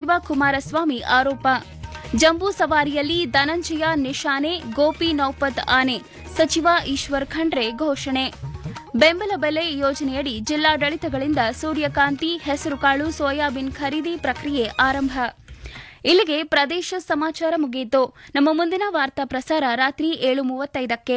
ಸಚಿವ ಕುಮಾರಸ್ವಾಮಿ ಆರೋಪ ಜಂಬೂ ಸವಾರಿಯಲ್ಲಿ ಧನಂಜಯ ನಿಶಾನೆ ಗೋಪಿ ನೌಪತ್ ಆನೆ ಸಚಿವ ಈಶ್ವರ್ ಖಂಡ್ರೆ ಘೋಷಣೆ ಬೆಂಬಲ ಬೆಲೆ ಯೋಜನೆಯಡಿ ಜಿಲ್ಲಾಡಳಿತಗಳಿಂದ ಸೂರ್ಯಕಾಂತಿ ಹೆಸರುಕಾಳು ಸೋಯಾಬೀನ್ ಖರೀದಿ ಪ್ರಕ್ರಿಯೆ ಆರಂಭ ಇಲ್ಲಿಗೆ ಪ್ರದೇಶ ಸಮಾಚಾರ ಮುಗಿಯಿತು ನಮ್ಮ ಮುಂದಿನ ವಾರ್ತಾ ಪ್ರಸಾರ ರಾತ್ರಿ ಏಳು ಮೂವತ್ತೈದಕ್ಕೆ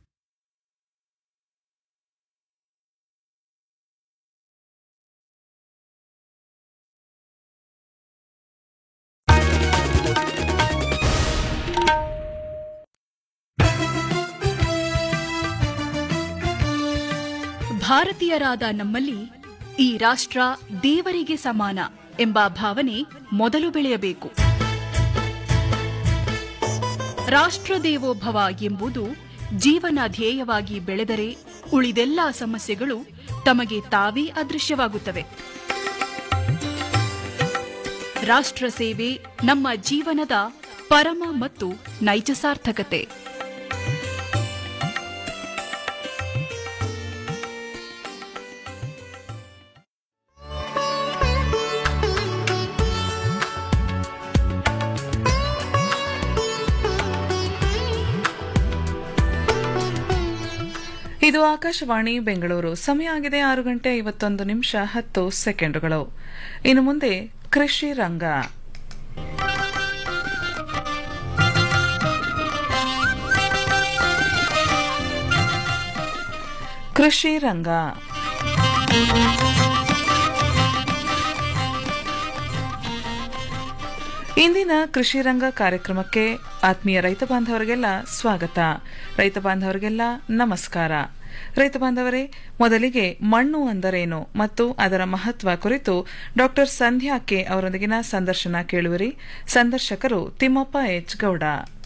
ಭಾರತೀಯರಾದ ನಮ್ಮಲ್ಲಿ ಈ ರಾಷ್ಟ್ರ ದೇವರಿಗೆ ಸಮಾನ ಎಂಬ ಭಾವನೆ ಮೊದಲು ಬೆಳೆಯಬೇಕು ರಾಷ್ಟ್ರ ದೇವೋಭವ ಎಂಬುದು ಜೀವನ ಧ್ಯೇಯವಾಗಿ ಬೆಳೆದರೆ ಉಳಿದೆಲ್ಲ ಸಮಸ್ಯೆಗಳು ತಮಗೆ ತಾವೇ ಅದೃಶ್ಯವಾಗುತ್ತವೆ ರಾಷ್ಟ್ರ ಸೇವೆ ನಮ್ಮ ಜೀವನದ ಪರಮ ಮತ್ತು ನೈಜ ಸಾರ್ಥಕತೆ ಇದು ಆಕಾಶವಾಣಿ ಬೆಂಗಳೂರು ಸಮಯ ಆಗಿದೆ ಆರು ಗಂಟೆ ಐವತ್ತೊಂದು ನಿಮಿಷ ಹತ್ತು ಸೆಕೆಂಡುಗಳು ಇನ್ನು ಮುಂದೆ ಕೃಷಿ ರಂಗ ಕೃಷಿ ರಂಗ ಇಂದಿನ ಕೃಷಿ ರಂಗ ಕಾರ್ಯಕ್ರಮಕ್ಕೆ ಆತ್ಮೀಯ ರೈತ ಬಾಂಧವರಿಗೆಲ್ಲ ಸ್ವಾಗತ ರೈತ ಬಾಂಧವರಿಗೆಲ್ಲ ನಮಸ್ಕಾರ ರೈತ ಬಾಂಧವರೇ ಮೊದಲಿಗೆ ಮಣ್ಣು ಅಂದರೇನು ಮತ್ತು ಅದರ ಮಹತ್ವ ಕುರಿತು ಡಾಕ್ಟರ್ ಸಂಧ್ಯಾ ಕೆ ಅವರೊಂದಿಗಿನ ಸಂದರ್ಶನ ಕೇಳುವಿರಿ ಸಂದರ್ಶಕರು ತಿಮ್ಮಪ್ಪ ಎಚ್ ಗೌಡ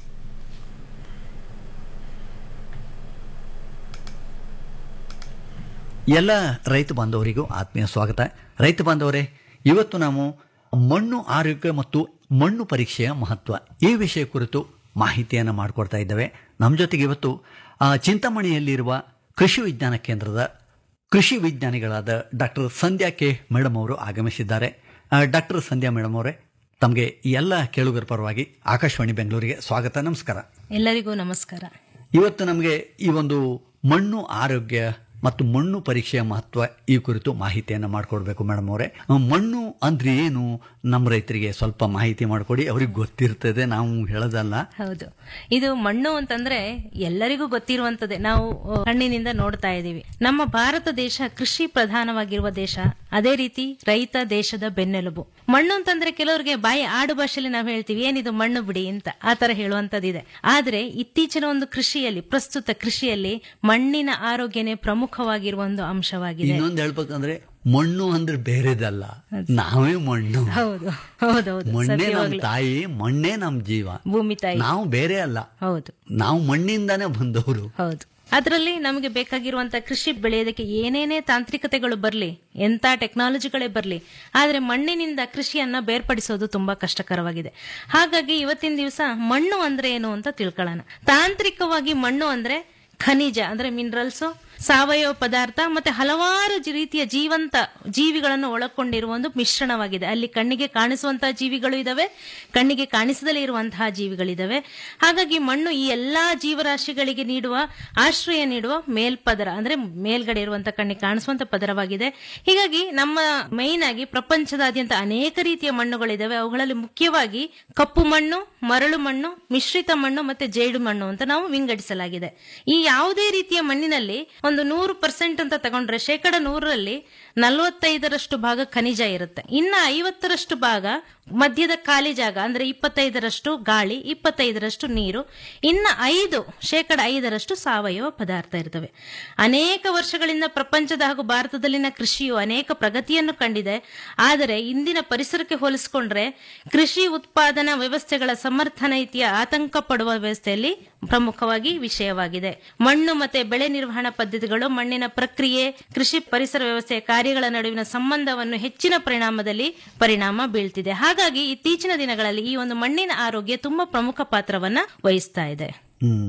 ಎಲ್ಲ ರೈತ ಬಾಂಧವರಿಗೂ ಆತ್ಮೀಯ ಸ್ವಾಗತ ರೈತ ಬಾಂಧವರೇ ಇವತ್ತು ನಾವು ಮಣ್ಣು ಆರೋಗ್ಯ ಮತ್ತು ಮಣ್ಣು ಪರೀಕ್ಷೆಯ ಮಹತ್ವ ಈ ವಿಷಯ ಕುರಿತು ಮಾಹಿತಿಯನ್ನು ಮಾಡಿಕೊಡ್ತಾ ಇದ್ದೇವೆ ನಮ್ಮ ಜೊತೆಗೆ ಇವತ್ತು ಆ, ಚಿಂತಾಮಣಿಯಲ್ಲಿರುವ ಕೃಷಿ ವಿಜ್ಞಾನ ಕೇಂದ್ರದ ಕೃಷಿ ವಿಜ್ಞಾನಿಗಳಾದ ಡಾಕ್ಟರ್ ಸಂಧ್ಯಾ ಕೆ ಮೇಡಮ್ ಅವರು ಆಗಮಿಸಿದ್ದಾರೆ ಡಾಕ್ಟರ್ ಸಂಧ್ಯಾ ಮೇಡಮ್ ಅವರೇ ತಮಗೆ ಎಲ್ಲ ಕೇಳುಗರ ಪರವಾಗಿ ಆಕಾಶವಾಣಿ ಬೆಂಗಳೂರಿಗೆ ಸ್ವಾಗತ ನಮಸ್ಕಾರ ಎಲ್ಲರಿಗೂ ನಮಸ್ಕಾರ ಇವತ್ತು ನಮಗೆ ಈ ಒಂದು ಮಣ್ಣು ಆರೋಗ್ಯ ಮತ್ತು ಮಣ್ಣು ಪರೀಕ್ಷೆಯ ಮಹತ್ವ ಈ ಕುರಿತು ಮಾಹಿತಿಯನ್ನು ಮಾಡಿಕೊಡ್ಬೇಕು ಮೇಡಮ್ ಅವರೇ ಮಣ್ಣು ಅಂದ್ರೆ ಏನು ನಮ್ಮ ರೈತರಿಗೆ ಸ್ವಲ್ಪ ಮಾಹಿತಿ ಮಾಡಿಕೊಡಿ ಅವ್ರಿಗೆ ಗೊತ್ತಿರ್ತದೆ ನಾವು ಹೇಳೋದಲ್ಲ ಹೌದು ಇದು ಮಣ್ಣು ಅಂತಂದ್ರೆ ಎಲ್ಲರಿಗೂ ಗೊತ್ತಿರುವಂತದ್ದೇ ನಾವು ಆ, ಕಣ್ಣಿನಿಂದ ನೋಡ್ತಾ ಇದ್ದೀವಿ ನಮ್ಮ ಭಾರತ ದೇಶ ಕೃಷಿ ಪ್ರಧಾನವಾಗಿರುವ ದೇಶ ಅದೇ ರೀತಿ ರೈತ ದೇಶದ ಬೆನ್ನೆಲುಬು ಮಣ್ಣು ಅಂತಂದ್ರೆ ಕೆಲವರಿಗೆ ಬಾಯಿ ಆಡು ಭಾಷೆಯಲ್ಲಿ ನಾವು ಹೇಳ್ತೀವಿ ಏನಿದು ಮಣ್ಣು ಬಿಡಿ ಅಂತ ಆ ತರ ಹೇಳುವಂತದಿದೆ ಆದ್ರೆ ಇತ್ತೀಚಿನ ಒಂದು ಕೃಷಿಯಲ್ಲಿ ಪ್ರಸ್ತುತ ಕೃಷಿಯಲ್ಲಿ ಮಣ್ಣಿನ ಆರೋಗ್ಯನೇ ಪ್ರಮುಖವಾಗಿರುವ ಒಂದು ಅಂಶವಾಗಿದೆ ಇನ್ನೊಂದು ಹೇಳ್ಬೇಕಂದ್ರೆ ಮಣ್ಣು ಅಂದ್ರೆ ಬೇರೆದಲ್ಲ ನಾವೇ ಮಣ್ಣು ಹೌದು ಹೌದೌದು ಮಣ್ಣೇ ನಮ್ಮ ಸತ್ಯವಾಗ್ಲೂ. ತಾಯಿ ಮಣ್ಣೇ ನಮ್ಮ ಜೀವ ಭೂಮಿ ತಾಯಿ ನಾವು ಬೇರೆ ಅಲ್ಲ ಹೌದು ನಾವು ಮಣ್ಣಿಂದಾನೇ ಬಂದವರು ಹೌದು ಅದರಲ್ಲಿ ನಮಗೆ ಬೇಕಾಗಿರುವಂತ ಕೃಷಿ ಬೆಳೆಯೋದಕ್ಕೆ ಏನೇನೇ ತಾಂತ್ರಿಕತೆಗಳು ಬರಲಿ ಎಂತ ಟೆಕ್ನಾಲಜಿಗಳೇ ಬರಲಿ ಆದ್ರೆ ಮಣ್ಣಿನಿಂದ ಕೃಷಿಯನ್ನ ಬೇರ್ಪಡಿಸೋದು ತುಂಬಾ ಕಷ್ಟಕರವಾಗಿದೆ ಹಾಗಾಗಿ ಇವತ್ತಿನ ದಿವಸ ಮಣ್ಣು ಅಂದ್ರೆ ಏನು ಅಂತ ತಿಳ್ಕೊಳ್ಳೋಣ ತಾಂತ್ರಿಕವಾಗಿ ಮಣ್ಣು ಅಂದ್ರೆ ಖನಿಜ ಅಂದ್ರೆ ಮಿನರಲ್ಸ್ ಸಾವಯವ ಪದಾರ್ಥ ಮತ್ತೆ ಹಲವಾರು ಜಿ- ರೀತಿಯ ಜೀವಂತ ಜೀವಿಗಳನ್ನು ಒಳಗೊಂಡಿರುವ ಒಂದು ಮಿಶ್ರಣವಾಗಿದೆ ಅಲ್ಲಿ ಕಣ್ಣಿಗೆ ಕಾಣಿಸುವಂತಹ ಜೀವಿಗಳು ಇದಾವೆ ಕಣ್ಣಿಗೆ ಕಾಣಿಸದಲೇ ಇರುವಂತಹ ಜೀವಿಗಳಿದಾವೆ ಹಾಗಾಗಿ ಮಣ್ಣು ಈ ಎಲ್ಲಾ ಜೀವರಾಶಿಗಳಿಗೆ ನೀಡುವ ಆಶ್ರಯ ನೀಡುವ ಮೇಲ್ಪದರ ಅಂದ್ರೆ ಮೇಲ್ಗಡೆ ಇರುವಂತಹ ಕಣ್ಣಿಗೆ ಕಾಣಿಸುವಂತ ಪದರವಾಗಿದೆ ಹೀಗಾಗಿ ನಮ್ಮ ಮೈನ್ ಆಗಿ ಪ್ರಪಂಚದಾದ್ಯಂತ ಅನೇಕ ರೀತಿಯ ಮಣ್ಣುಗಳಿದಾವೆ ಅವುಗಳಲ್ಲಿ ಮುಖ್ಯವಾಗಿ ಕಪ್ಪು ಮಣ್ಣು ಮರಳು ಮಣ್ಣು ಮಿಶ್ರಿತ ಮಣ್ಣು ಮತ್ತೆ ಜೇಡು ಮಣ್ಣು ಅಂತ ನಾವು ವಿಂಗಡಿಸಲಾಗಿದೆ ಈ ಯಾವುದೇ ರೀತಿಯ ಮಣ್ಣಿನಲ್ಲಿ ಒಂದು ನೂರು ಪರ್ಸೆಂಟ್ ಅಂತ ತಗೊಂಡ್ರೆ ಶೇಕಡ ನೂರರಲ್ಲಿ ನಲವತ್ತೈದರಷ್ಟು ಭಾಗ ಖನಿಜ ಇರುತ್ತೆ ಇನ್ನ ಐವತ್ತರಷ್ಟು ಭಾಗ ಮಧ್ಯದ ಖಾಲಿ ಜಾಗ ಅಂದ್ರೆ ಇಪ್ಪತ್ತೈದರಷ್ಟು ಗಾಳಿ ಇಪ್ಪತ್ತೈದರಷ್ಟು ನೀರು ಇನ್ನ ಐದು ಶೇಕಡ ಐದರಷ್ಟು ಸಾವಯವ ಪದಾರ್ಥ ಇರ್ತವೆ ಅನೇಕ ವರ್ಷಗಳಿಂದ ಪ್ರಪಂಚದ ಹಾಗೂ ಭಾರತದಲ್ಲಿನ ಕೃಷಿಯು ಅನೇಕ ಪ್ರಗತಿಯನ್ನು ಕಂಡಿದೆ ಆದರೆ ಇಂದಿನ ಪರಿಸರಕ್ಕೆ ಹೋಲಿಸಿಕೊಂಡ್ರೆ ಕೃಷಿ ಉತ್ಪಾದನಾ ವ್ಯವಸ್ಥೆಗಳ ಸಮರ್ಥನೈತಿಯ ಆತಂಕ ಪಡುವ ವ್ಯವಸ್ಥೆಯಲ್ಲಿ ಪ್ರಮುಖವಾಗಿ ವಿಷಯವಾಗಿದೆ ಮಣ್ಣು ಮತ್ತೆ ಬೆಳೆ ನಿರ್ವಹಣಾ ಪದ್ಧತಿಗಳು ಮಣ್ಣಿನ ಪ್ರಕ್ರಿಯೆ ಕೃಷಿ ಪರಿಸರ ವ್ಯವಸ್ಥೆಯ ಕಾರ್ಯಗಳ ನಡುವಿನ ಸಂಬಂಧವನ್ನು ಹೆಚ್ಚಿನ ಪರಿಣಾಮದಲ್ಲಿ ಪರಿಣಾಮ ಬೀಳ್ತಿದೆ ಹಾಗಾಗಿ ಇತ್ತೀಚಿನ ದಿನಗಳಲ್ಲಿ ಈ ಒಂದು ಮಣ್ಣಿನ ಆರೋಗ್ಯ ತುಂಬಾ ಪ್ರಮುಖ ಪಾತ್ರವನ್ನ ವಹಿಸ್ತಾ ಇದೆ ಹ್ಮ್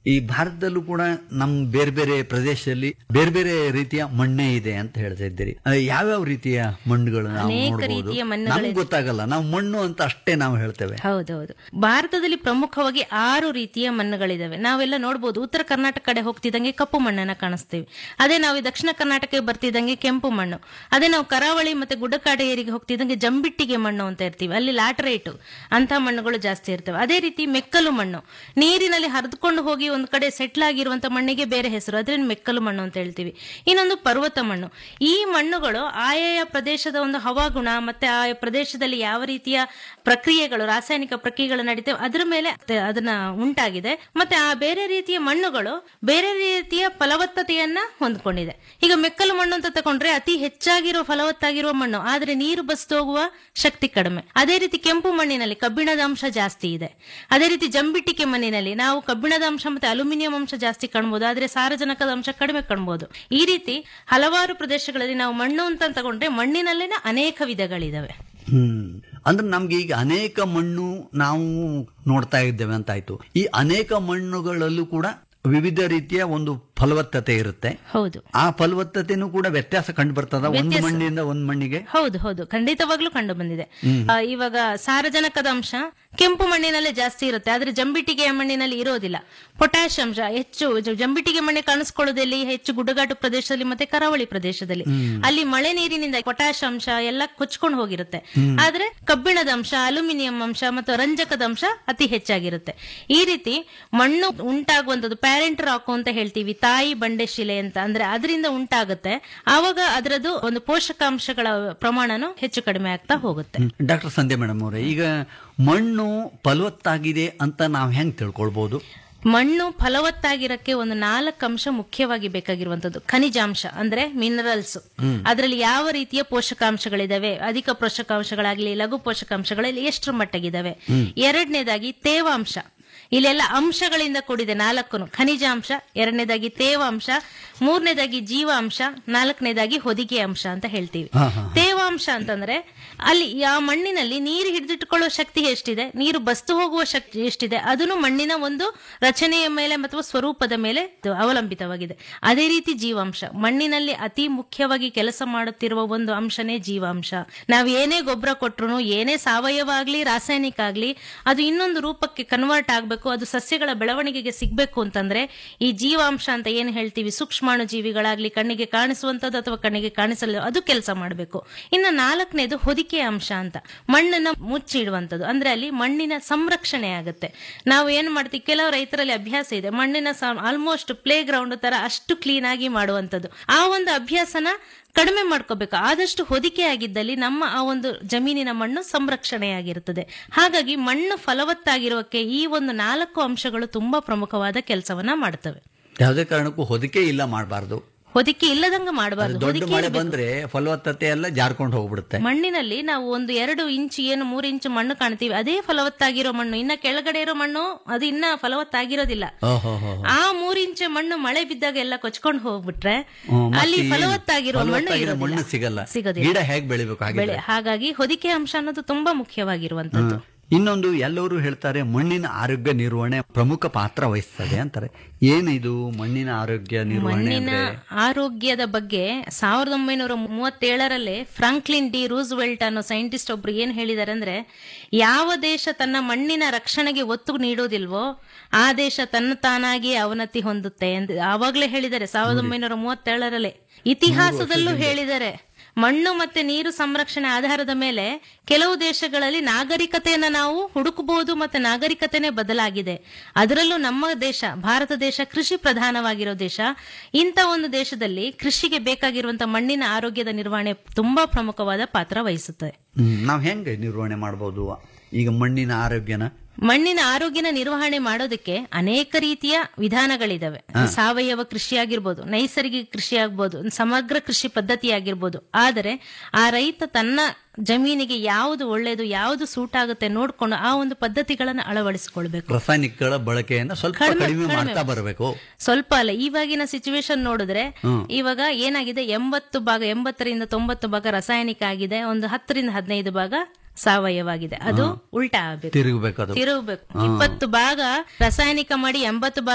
ಈ ಭಾರತದಲ್ಲೂ ಕೂಡ ನಮ್ ಬೇರೆ ಬೇರೆ ಪ್ರದೇಶದಲ್ಲಿ ಬೇರೆ ಬೇರೆ ರೀತಿಯ ಮಣ್ಣೆ ಇದೆ ಅಂತ ಹೇಳ್ತಾ ಇದ್ದೀರಿ ಆ, ಯಾವ್ಯಾವ ರೀತಿಯ ಮಣ್ಣುಗಳು ನಾವು ಅನೇಕ ನೋಡಬಹುದು ರೀತಿಯ ಮಣ್ಣುಗಳಿದೆ. ನಮ್ಗೆ ಗೊತ್ತಾಗಲ್ಲ ನಾವು ಮಣ್ಣು ಅಂತ ಅಷ್ಟೇ ನಾವು ಹೇಳ್ತೇವೆ ಹೌದೌದು ಭಾರತದಲ್ಲಿ ಪ್ರಮುಖವಾಗಿ ಆರು ರೀತಿಯ ಮಣ್ಣುಗಳಿದಾವೆ ನಾವೆಲ್ಲ ನೋಡ್ಬೋದು ಉತ್ತರ ಕರ್ನಾಟಕ ಕಡೆ ಹೋಗ್ತಿದ್ದಂಗೆ ಕಪ್ಪು ಮಣ್ಣನ್ನ ಕಾಣಿಸ್ತೀವಿ ಅದೇ ನಾವು ಈ ದಕ್ಷಿಣ ಕರ್ನಾಟಕಕ್ಕೆ ಬರ್ತಿದ್ದಂಗೆ ಕೆಂಪು ಮಣ್ಣು ಅದೇ ನಾವು ಕರಾವಳಿ ಮತ್ತೆ ಗುಡ್ಡಕಾಡು ಏರಿಗೆ ಹೋಗ್ತಿದ್ದಂಗೆ ಜಂಬಿಟ್ಟಿಗೆ ಮಣ್ಣು ಅಂತ ಇರ್ತೀವಿ ಅಲ್ಲಿ ಲ್ಯಾಟರೈಟ್ ಅಂತ ಮಣ್ಣುಗಳು ಜಾಸ್ತಿ ಇರ್ತವೆ ಅದೇ ರೀತಿ ಮೆಕ್ಕಲು ಮಣ್ಣು ನೀರಿನಲ್ಲಿ ಹರಿದುಕೊಂಡು ಹೋಗಿ ಒಂದು ಕಡೆ ಸೆಟ್ಲ್ ಆಗಿರುವಂತ ಮಣ್ಣಿಗೆ ಬೇರೆ ಹೆಸರು ಅದ್ರಿಂದ ಮೆಕ್ಕಲು ಮಣ್ಣು ಅಂತ ಹೇಳ್ತೀವಿ ಇನ್ನೊಂದು ಪರ್ವತ ಮಣ್ಣು ಈ ಮಣ್ಣುಗಳು ಆಯಾಯ ಪ್ರದೇಶದ ಒಂದು ಹವಾಗುಣ ಮತ್ತೆ ಆ ಪ್ರದೇಶದಲ್ಲಿ ಯಾವ ರೀತಿಯ ಪ್ರಕ್ರಿಯೆಗಳು ರಾಸಾಯನಿಕ ಪ್ರಕ್ರಿಯೆಗಳು ನಡೀತವೆ ಅದರ ಮೇಲೆ ತ- ಅದನ್ನ ಉಂಟಾಗಿದೆ ಮತ್ತೆ ಆ ಬೇರೆ ರೀತಿಯ ಮಣ್ಣುಗಳು ಬೇರೆ ರೀತಿಯ ಫಲವತ್ತತೆಯನ್ನ ಹೊಂದ್ಕೊಂಡಿದೆ ಈಗ ಮೆಕ್ಕಲು ಮಣ್ಣು ಅಂತ ತಕೊಂಡ್ರೆ ಅತಿ ಹೆಚ್ಚಾಗಿರುವ ಫಲವತ್ತಾಗಿರುವ ಮಣ್ಣು ಆದ್ರೆ ನೀರು ಬಸ್ದು ಹೋಗುವ ಶಕ್ತಿ ಕಡಿಮೆ ಅದೇ ರೀತಿ ಕೆಂಪು ಮಣ್ಣಿನಲ್ಲಿ ಕಬ್ಬಿಣದ ಅಂಶ ಜಾಸ್ತಿ ಇದೆ ಅದೇ ರೀತಿ ಜಂಬಿಟ್ಟಿಗೆ ಮಣ್ಣಿನಲ್ಲಿ ನಾವು ಕಬ್ಬಿಣದ ಅಂಶ ಮತ್ತೆ ಅಲ್ಯೂಮಿನಿಯಂ ಅಂಶ ಜಾಸ್ತಿ ಕಾಣಬಹುದು ಆದ್ರೆ ಸಾರಜನಕದ ಅಂಶ ಕಡಿಮೆ ಕಾಣಬಹುದು ಈ ರೀತಿ ಹಲವಾರು ಪ್ರದೇಶಗಳಲ್ಲಿ ನಾವು ಮಣ್ಣು ಅಂತ ತಗೊಂಡ್ರೆ ಮಣ್ಣಿನಲ್ಲಿನ ಅನೇಕ ವಿಧಗಳಿದಾವೆ ಹ್ಮ್ ಅಂದ್ರೆ ನಮ್ಗೆ ಈಗ ಅನೇಕ ಮಣ್ಣು ನಾವು ನೋಡ್ತಾ ಇದ್ದೇವೆ ಅಂತ ಆಯ್ತು ಈ ಅನೇಕ ಮಣ್ಣುಗಳಲ್ಲೂ ಕೂಡ ವಿವಿಧ ರೀತಿಯ ಒಂದು ಫಲವತ್ತತೆ ಇರುತ್ತೆ ಹೌದು ಆ ಫಲವತ್ತತೆನೂ ಕೂಡ ವ್ಯತ್ಯಾಸ ಕಂಡು ಬರ್ತದ ಒಂದು ಮಣ್ಣಿಂದ ಒಂದ್ ಮಣ್ಣಿಗೆ ಹೌದು ಹೌದು ಖಂಡಿತವಾಗ್ಲೂ ಕಂಡು ಬಂದಿದೆ ಆ, ಇವಾಗ ಸಾರಜನಕದ ಅಂಶ ಕೆಂಪು ಮಣ್ಣಿನಲ್ಲಿ ಜಾಸ್ತಿ ಇರುತ್ತೆ ಆದ್ರೆ ಜಂಬಿಟ್ಟಿಗೆ ಮಣ್ಣಿನಲ್ಲಿ ಇರೋದಿಲ್ಲ ಪೊಟ್ಯಾಶ್ ಅಂಶ ಹೆಚ್ಚು ಜ- ಜಂಬಿಟ್ಟಿಗೆ ಮಣ್ಣೆ ಕಾಣಿಸ್ಕೊಳ್ಳೋದಲ್ಲಿ ಹೆಚ್ಚು ಗುಡ್ಡಗಾಡು ಪ್ರದೇಶದಲ್ಲಿ ಮತ್ತೆ ಕರಾವಳಿ ಪ್ರದೇಶದಲ್ಲಿ ಅಲ್ಲಿ ಮಳೆ ನೀರಿನಿಂದ ಪೊಟ್ಯಾಶ್ ಅಂಶ ಎಲ್ಲ ಕೊಚ್ಕೊಂಡು ಹೋಗಿರುತ್ತೆ ಆದ್ರೆ ಕಬ್ಬಿಣದ ಅಂಶ ಅಲ್ಯೂಮಿನಿಯಂ ಅಂಶ ಮತ್ತು ರಂಜಕದ ಅಂಶ ಅತಿ ಹೆಚ್ಚಾಗಿರುತ್ತೆ ಈ ರೀತಿ ಮಣ್ಣು ಉಂಟಾಗುವಂತದ್ದು ಪ್ಯಾರೆಂಟ್ ರಾಕು ಅಂತ ಹೇಳ್ತೀವಿ ತಾಯಿ ಬಂಡೆ ಶಿಲೆ ಅಂತ ಅಂದ್ರೆ ಅದರಿಂದ ಉಂಟಾಗುತ್ತೆ ಆವಾಗ ಅದರದ್ದು ಒಂದು ಪೋಷಕಾಂಶಗಳ ಪ್ರಮಾಣನು ಹೆಚ್ಚು ಕಡಿಮೆ ಆಗ್ತಾ ಹೋಗುತ್ತೆ ಡಾಕ್ಟರ್ ಸಂಧ್ಯಾ ಮೇಡಮ್ ಅವರೇ ಈಗ ಮಣ್ಣು ಫಲವತ್ತಾಗಿದೆ ಅಂತ ನಾವು ಹೆಂಗ್ ತಿಳ್ಕೊಳ್ಬಹುದು ಮಣ್ಣು ಫಲವತ್ತಾಗಿರಕ್ಕೆ ಒಂದು ನಾಲ್ಕು ಅಂಶ ಮುಖ್ಯವಾಗಿ ಬೇಕಾಗಿರುವಂತದ್ದು ಖನಿಜಾಂಶ ಅಂದ್ರೆ ಮಿನರಲ್ಸ್ ಅದರಲ್ಲಿ ಯಾವ ರೀತಿಯ ಪೋಷಕಾಂಶಗಳಿದಾವೆ ಅಧಿಕ ಪೋಷಕಾಂಶಗಳಾಗ್ಲಿ ಲಘು ಪೋಷಕಾಂಶಗಳಲ್ಲಿ ಎಷ್ಟರ ಮಟ್ಟಿಗಿದಾವೆ ಎರಡನೇದಾಗಿ ತೇವಾಂಶ ಇಲ್ಲೆಲ್ಲ ಅಂಶಗಳಿಂದ ಕೂಡಿದೆ ನಾಲ್ಕು ಖನಿಜಾಂಶ ಎರಡನೇದಾಗಿ ತೇವಾಂಶ ಮೂರನೇದಾಗಿ ಜೀವಾಂಶ ನಾಲ್ಕನೇದಾಗಿ ಹೊದಿಕೆ ಅಂಶ ಅಂತ ಹೇಳ್ತೀವಿ ತೇವಾಂಶ ಅಂತಂದ್ರೆ ಅಲ್ಲಿ ಆ ಮಣ್ಣಿನಲ್ಲಿ ನೀರು ಹಿಡಿದಿಟ್ಟುಕೊಳ್ಳುವ ಶಕ್ತಿ ಎಷ್ಟಿದೆ ನೀರು ಬಸ್ತು ಹೋಗುವ ಶಕ್ತಿ ಎಷ್ಟಿದೆ ಅದನ್ನು ಮಣ್ಣಿನ ಒಂದು ರಚನೆಯ ಮೇಲೆ ಅಥವಾ ಸ್ವರೂಪದ ಮೇಲೆ ಇದು ಅವಲಂಬಿತವಾಗಿದೆ ಅದೇ ರೀತಿ ಜೀವಾಂಶ ಮಣ್ಣಿನಲ್ಲಿ ಅತಿ ಮುಖ್ಯವಾಗಿ ಕೆಲಸ ಮಾಡುತ್ತಿರುವ ಒಂದು ಅಂಶನೇ ಜೀವಾಂಶ ನಾವು ಏನೇ ಗೊಬ್ಬರ ಕೊಟ್ರು ಏನೇ ಸಾವಯವ ಆಗ್ಲಿ ರಾಸಾಯನಿಕ ಆಗ್ಲಿ ಅದು ಇನ್ನೊಂದು ರೂಪಕ್ಕೆ ಕನ್ವರ್ಟ್ ಆಗ್ಬೇಕು ಅದು ಸಸ್ಯಗಳ ಬೆಳವಣಿಗೆಗೆ ಸಿಗ್ಬೇಕು ಅಂತಂದ್ರೆ ಈ ಜೀವಾಂಶ ಅಂತ ಏನ್ ಹೇಳ್ತೀವಿ ಸೂಕ್ಷ್ಮಾಣು ಜೀವಿಗಳಾಗ್ಲಿ ಕಣ್ಣಿಗೆ ಕಾಣಿಸುವಂತದ್ದು ಅಥವಾ ಕಣ್ಣಿಗೆ ಕಾಣಿಸಲು ಅದು ಕೆಲಸ ಮಾಡಬೇಕು ಇನ್ನು ನಾಲ್ಕನೇದು ಹೊದಿಕೆ ಅಂಶ ಅಂತ ಮಣ್ಣನ್ನ ಮುಚ್ಚಿಡುವಂಥದ್ದು ಅಂದ್ರೆ ಅಲ್ಲಿ ಮಣ್ಣಿನ ಸಂರಕ್ಷಣೆ ಆಗುತ್ತೆ ನಾವು ಏನ್ ಮಾಡ್ತೀವಿ ಕೆಲವು ರೈತರಲ್ಲಿ ಅಭ್ಯಾಸ ಇದೆ ಮಣ್ಣಿನ ಆಲ್ಮೋಸ್ಟ್ ಪ್ಲೇ ಗ್ರೌಂಡ್ ತರ ಅಷ್ಟು ಕ್ಲೀನ್ ಆಗಿ ಮಾಡುವಂಥದ್ದು ಆ ಒಂದು ಅಭ್ಯಾಸನ ಕಡಿಮೆ ಮಾಡ್ಕೋಬೇಕು ಆದಷ್ಟು ಹೊದಿಕೆ ಆಗಿದ್ದಲ್ಲಿ ನಮ್ಮ ಆ ಒಂದು ಜಮೀನಿನ ಮಣ್ಣು ಸಂರಕ್ಷಣೆಯಾಗಿರುತ್ತದೆ ಹಾಗಾಗಿ ಮಣ್ಣು ಫಲವತ್ತಾಗಿರೋಕೆ ಈ ಒಂದು ನಾಲ್ಕು ಅಂಶಗಳು ತುಂಬಾ ಪ್ರಮುಖವಾದ ಕೆಲಸವನ್ನ ಮಾಡ್ತವೆ ಯಾವುದೇ ಕಾರಣಕ್ಕೂ ಹೊದಿಕೆ ಇಲ್ಲ ಮಾಡಬಾರ್ದು ಹೊದಿಕೆ ಇಲ್ಲದಂಗ ಮಾಡಬಾರ್ದು ದೊಡ್ಡ ಮಳೆ ಬಂದ್ರೆ ಫಲವತ್ತತೆ ಎಲ್ಲ ಜಾರ್ಕೊಂಡು ಹೋಗ್ಬಿಡುತ್ತೆ ಮಣ್ಣಿನಲ್ಲಿ ನಾವು ಒಂದು ಎರಡು ಇಂಚು ಏನು ಮೂರು ಇಂಚು ಮಣ್ಣು ಕಾಣ್ತೀವಿ ಅದೇ ಫಲವತ್ತಾಗಿರೋ ಮಣ್ಣು ಇನ್ನ ಕೆಳಗಡೆ ಇರೋ ಮಣ್ಣು ಅದು ಇನ್ನ ಫಲವತ್ತಾಗಿರೋದಿಲ್ಲ ಓಹೋ ಹೋ ಆ ಮೂರು ಇಂಚು ಮಣ್ಣು ಮಳೆ ಬಿದ್ದಾಗ ಎಲ್ಲ ಕೊಚ್ಕೊಂಡು ಹೋಗ್ಬಿಟ್ರೆ ಹ್ಮ್, ಮತ್ತೆ ಅಲ್ಲಿ ಈ ಫಲವತ್ತಾಗಿರೋ ಮಣ್ಣು ಫಲವತ್ತಾಗಿರೋ ಮಣ್ಣು ಇರೋದಿಲ್ಲ. ಸಿಗಲ್ಲ ಸಿಗೋದಿಲ್ಲ ಗಿಡ ಹೇಗ್ ಬೆಳಿಬೇಕು ಹಾಗೆ ಬೆಳೆ ಹಾಗಾಗಿ ಹೊದಿಕೆ ಅಂಶ ಅನ್ನೋದು ತುಂಬಾ ಮುಖ್ಯವಾಗಿರುವಂತದ್ದು ಇನ್ನೊಂದು ಎಲ್ಲರೂ ಹೇಳ್ತಾರೆ ಮಣ್ಣಿನ ಆರೋಗ್ಯ ನಿರ್ವಹಣೆ ಪ್ರಮುಖ ಪಾತ್ರ ವಹಿಸ್ತದೆ ಅಂತಾರೆ ಏನಿದು ಮಣ್ಣಿನ ಆರೋಗ್ಯ ನಿರ್ವಹಣೆ ಮಣ್ಣಿನ ಅಂದ್ರೆ ಆರೋಗ್ಯದ ಬಗ್ಗೆ ಸಾವಿರದ ಒಂಬೈನೂರ ಮೂವತ್ತೇಳರಲ್ಲಿ ಫ್ರಾಂಕ್ಲಿನ್ ಡಿ ರೂಸ್ವೆಲ್ಟ್ ಅನ್ನೋ ಸೈಂಟಿಸ್ಟ್ ಒಬ್ರು ಏನ್ ಹೇಳಿದಾರೆ ಅಂದ್ರೆ ಯಾವ ದೇಶ ತನ್ನ ಮಣ್ಣಿನ ರಕ್ಷಣೆಗೆ ಒತ್ತು ನೀಡೋದಿಲ್ವೋ ಆ ದೇಶ ತನ್ನ ತಾನಾಗಿ ಅವನತಿ ಹೊಂದುತ್ತೆ ಎಂದು ಆವಾಗಲೇ ಹೇಳಿದ್ದಾರೆ ಸಾವಿರದ ಒಂಬೈನೂರ ಮೂವತ್ತೇಳರಲ್ಲೇ ಇತಿಹಾಸದಲ್ಲೂ ಹೇಳಿದ್ದಾರೆ ಮಣ್ಣು ಮತ್ತೆ ನೀರು ಸಂರಕ್ಷಣೆ ಆಧಾರದ ಮೇಲೆ ಕೆಲವು ದೇಶಗಳಲ್ಲಿ ನಾಗರಿಕತೆಯನ್ನ ನಾವು ಹುಡುಕಬಹುದು ಮತ್ತೆ ನಾಗರಿಕತೆನೇ ಬದಲಾಗಿದೆ ಅದರಲ್ಲೂ ನಮ್ಮ ದೇಶ ಭಾರತ ದೇಶ ಕೃಷಿ ಪ್ರಧಾನವಾಗಿರೋ ದೇಶ ಇಂಥ ಒಂದು ದೇಶದಲ್ಲಿ ಕೃಷಿಗೆ ಬೇಕಾಗಿರುವಂತಹ ಮಣ್ಣಿನ ಆರೋಗ್ಯದ ನಿರ್ವಹಣೆ ತುಂಬಾ ಪ್ರಮುಖವಾದ ಪಾತ್ರ ವಹಿಸುತ್ತದೆ ಹ್ಮ್, ನಾವ್ ಹೆಂಗೆ ನಿರ್ವಹಣೆ ಮಾಡಬಹುದು ಈಗ ಮಣ್ಣಿನ ಆರೋಗ್ಯನ ಮಣ್ಣಿನ ಆರೋಗ್ಯನ ನಿರ್ವಹಣೆ ಮಾಡೋದಕ್ಕೆ ಅನೇಕ ರೀತಿಯ ವಿಧಾನಗಳಿದಾವೆ ಸಾವಯವ ಕೃಷಿ ಆಗಿರ್ಬೋದು ನೈಸರ್ಗಿಕ ಕೃಷಿ ಆಗ್ಬೋದು ಸಮಗ್ರ ಕೃಷಿ ಪದ್ಧತಿ ಆಗಿರ್ಬೋದು ಆದರೆ ಆ ರೈತ ತನ್ನ ಜಮೀನಿಗೆ ಯಾವುದು ಒಳ್ಳೆಯದು ಯಾವುದು ಸೂಟ್ ಆಗುತ್ತೆ ನೋಡ್ಕೊಂಡು ಆ ಒಂದು ಪದ್ಧತಿಗಳನ್ನ ಅಳವಡಿಸಿಕೊಳ್ಬೇಕು ರಾಸಾಯನಿಕಗಳ ಬಳಕೆಯನ್ನ ಸ್ವಲ್ಪ ಕಡಿಮೆ ಮಾಡ್ತಾ ಬರಬೇಕು ಸ್ವಲ್ಪ ಅಲ್ಲ ಇವಾಗಿನ ಸಿಚುವೇಶನ್ ನೋಡಿದ್ರೆ ಇವಾಗ ಏನಾಗಿದೆ ಎಂಬತ್ತು ಭಾಗ ಎಂಬತ್ತರಿಂದ ತೊಂಬತ್ತು ಭಾಗ ರಾಸಾಯನಿಕ ಆಗಿದೆ ಒಂದು ಹತ್ತರಿಂದ ಹದಿನೈದು ಭಾಗ ಸಾವಯವಾಗಿದೆ ಅದು ಉಲ್ಟಾ ಆಗ್ಬೇಕು ತಿರುಗಬೇಕು ಅದು ತಿರುಗಬೇಕು ಇಪ್ಪತ್ತು ಭಾಗ ರಾಸಾಯನಿಕ ಮಾಡಿ ಎಂಬತ್ತು ಭಾಗ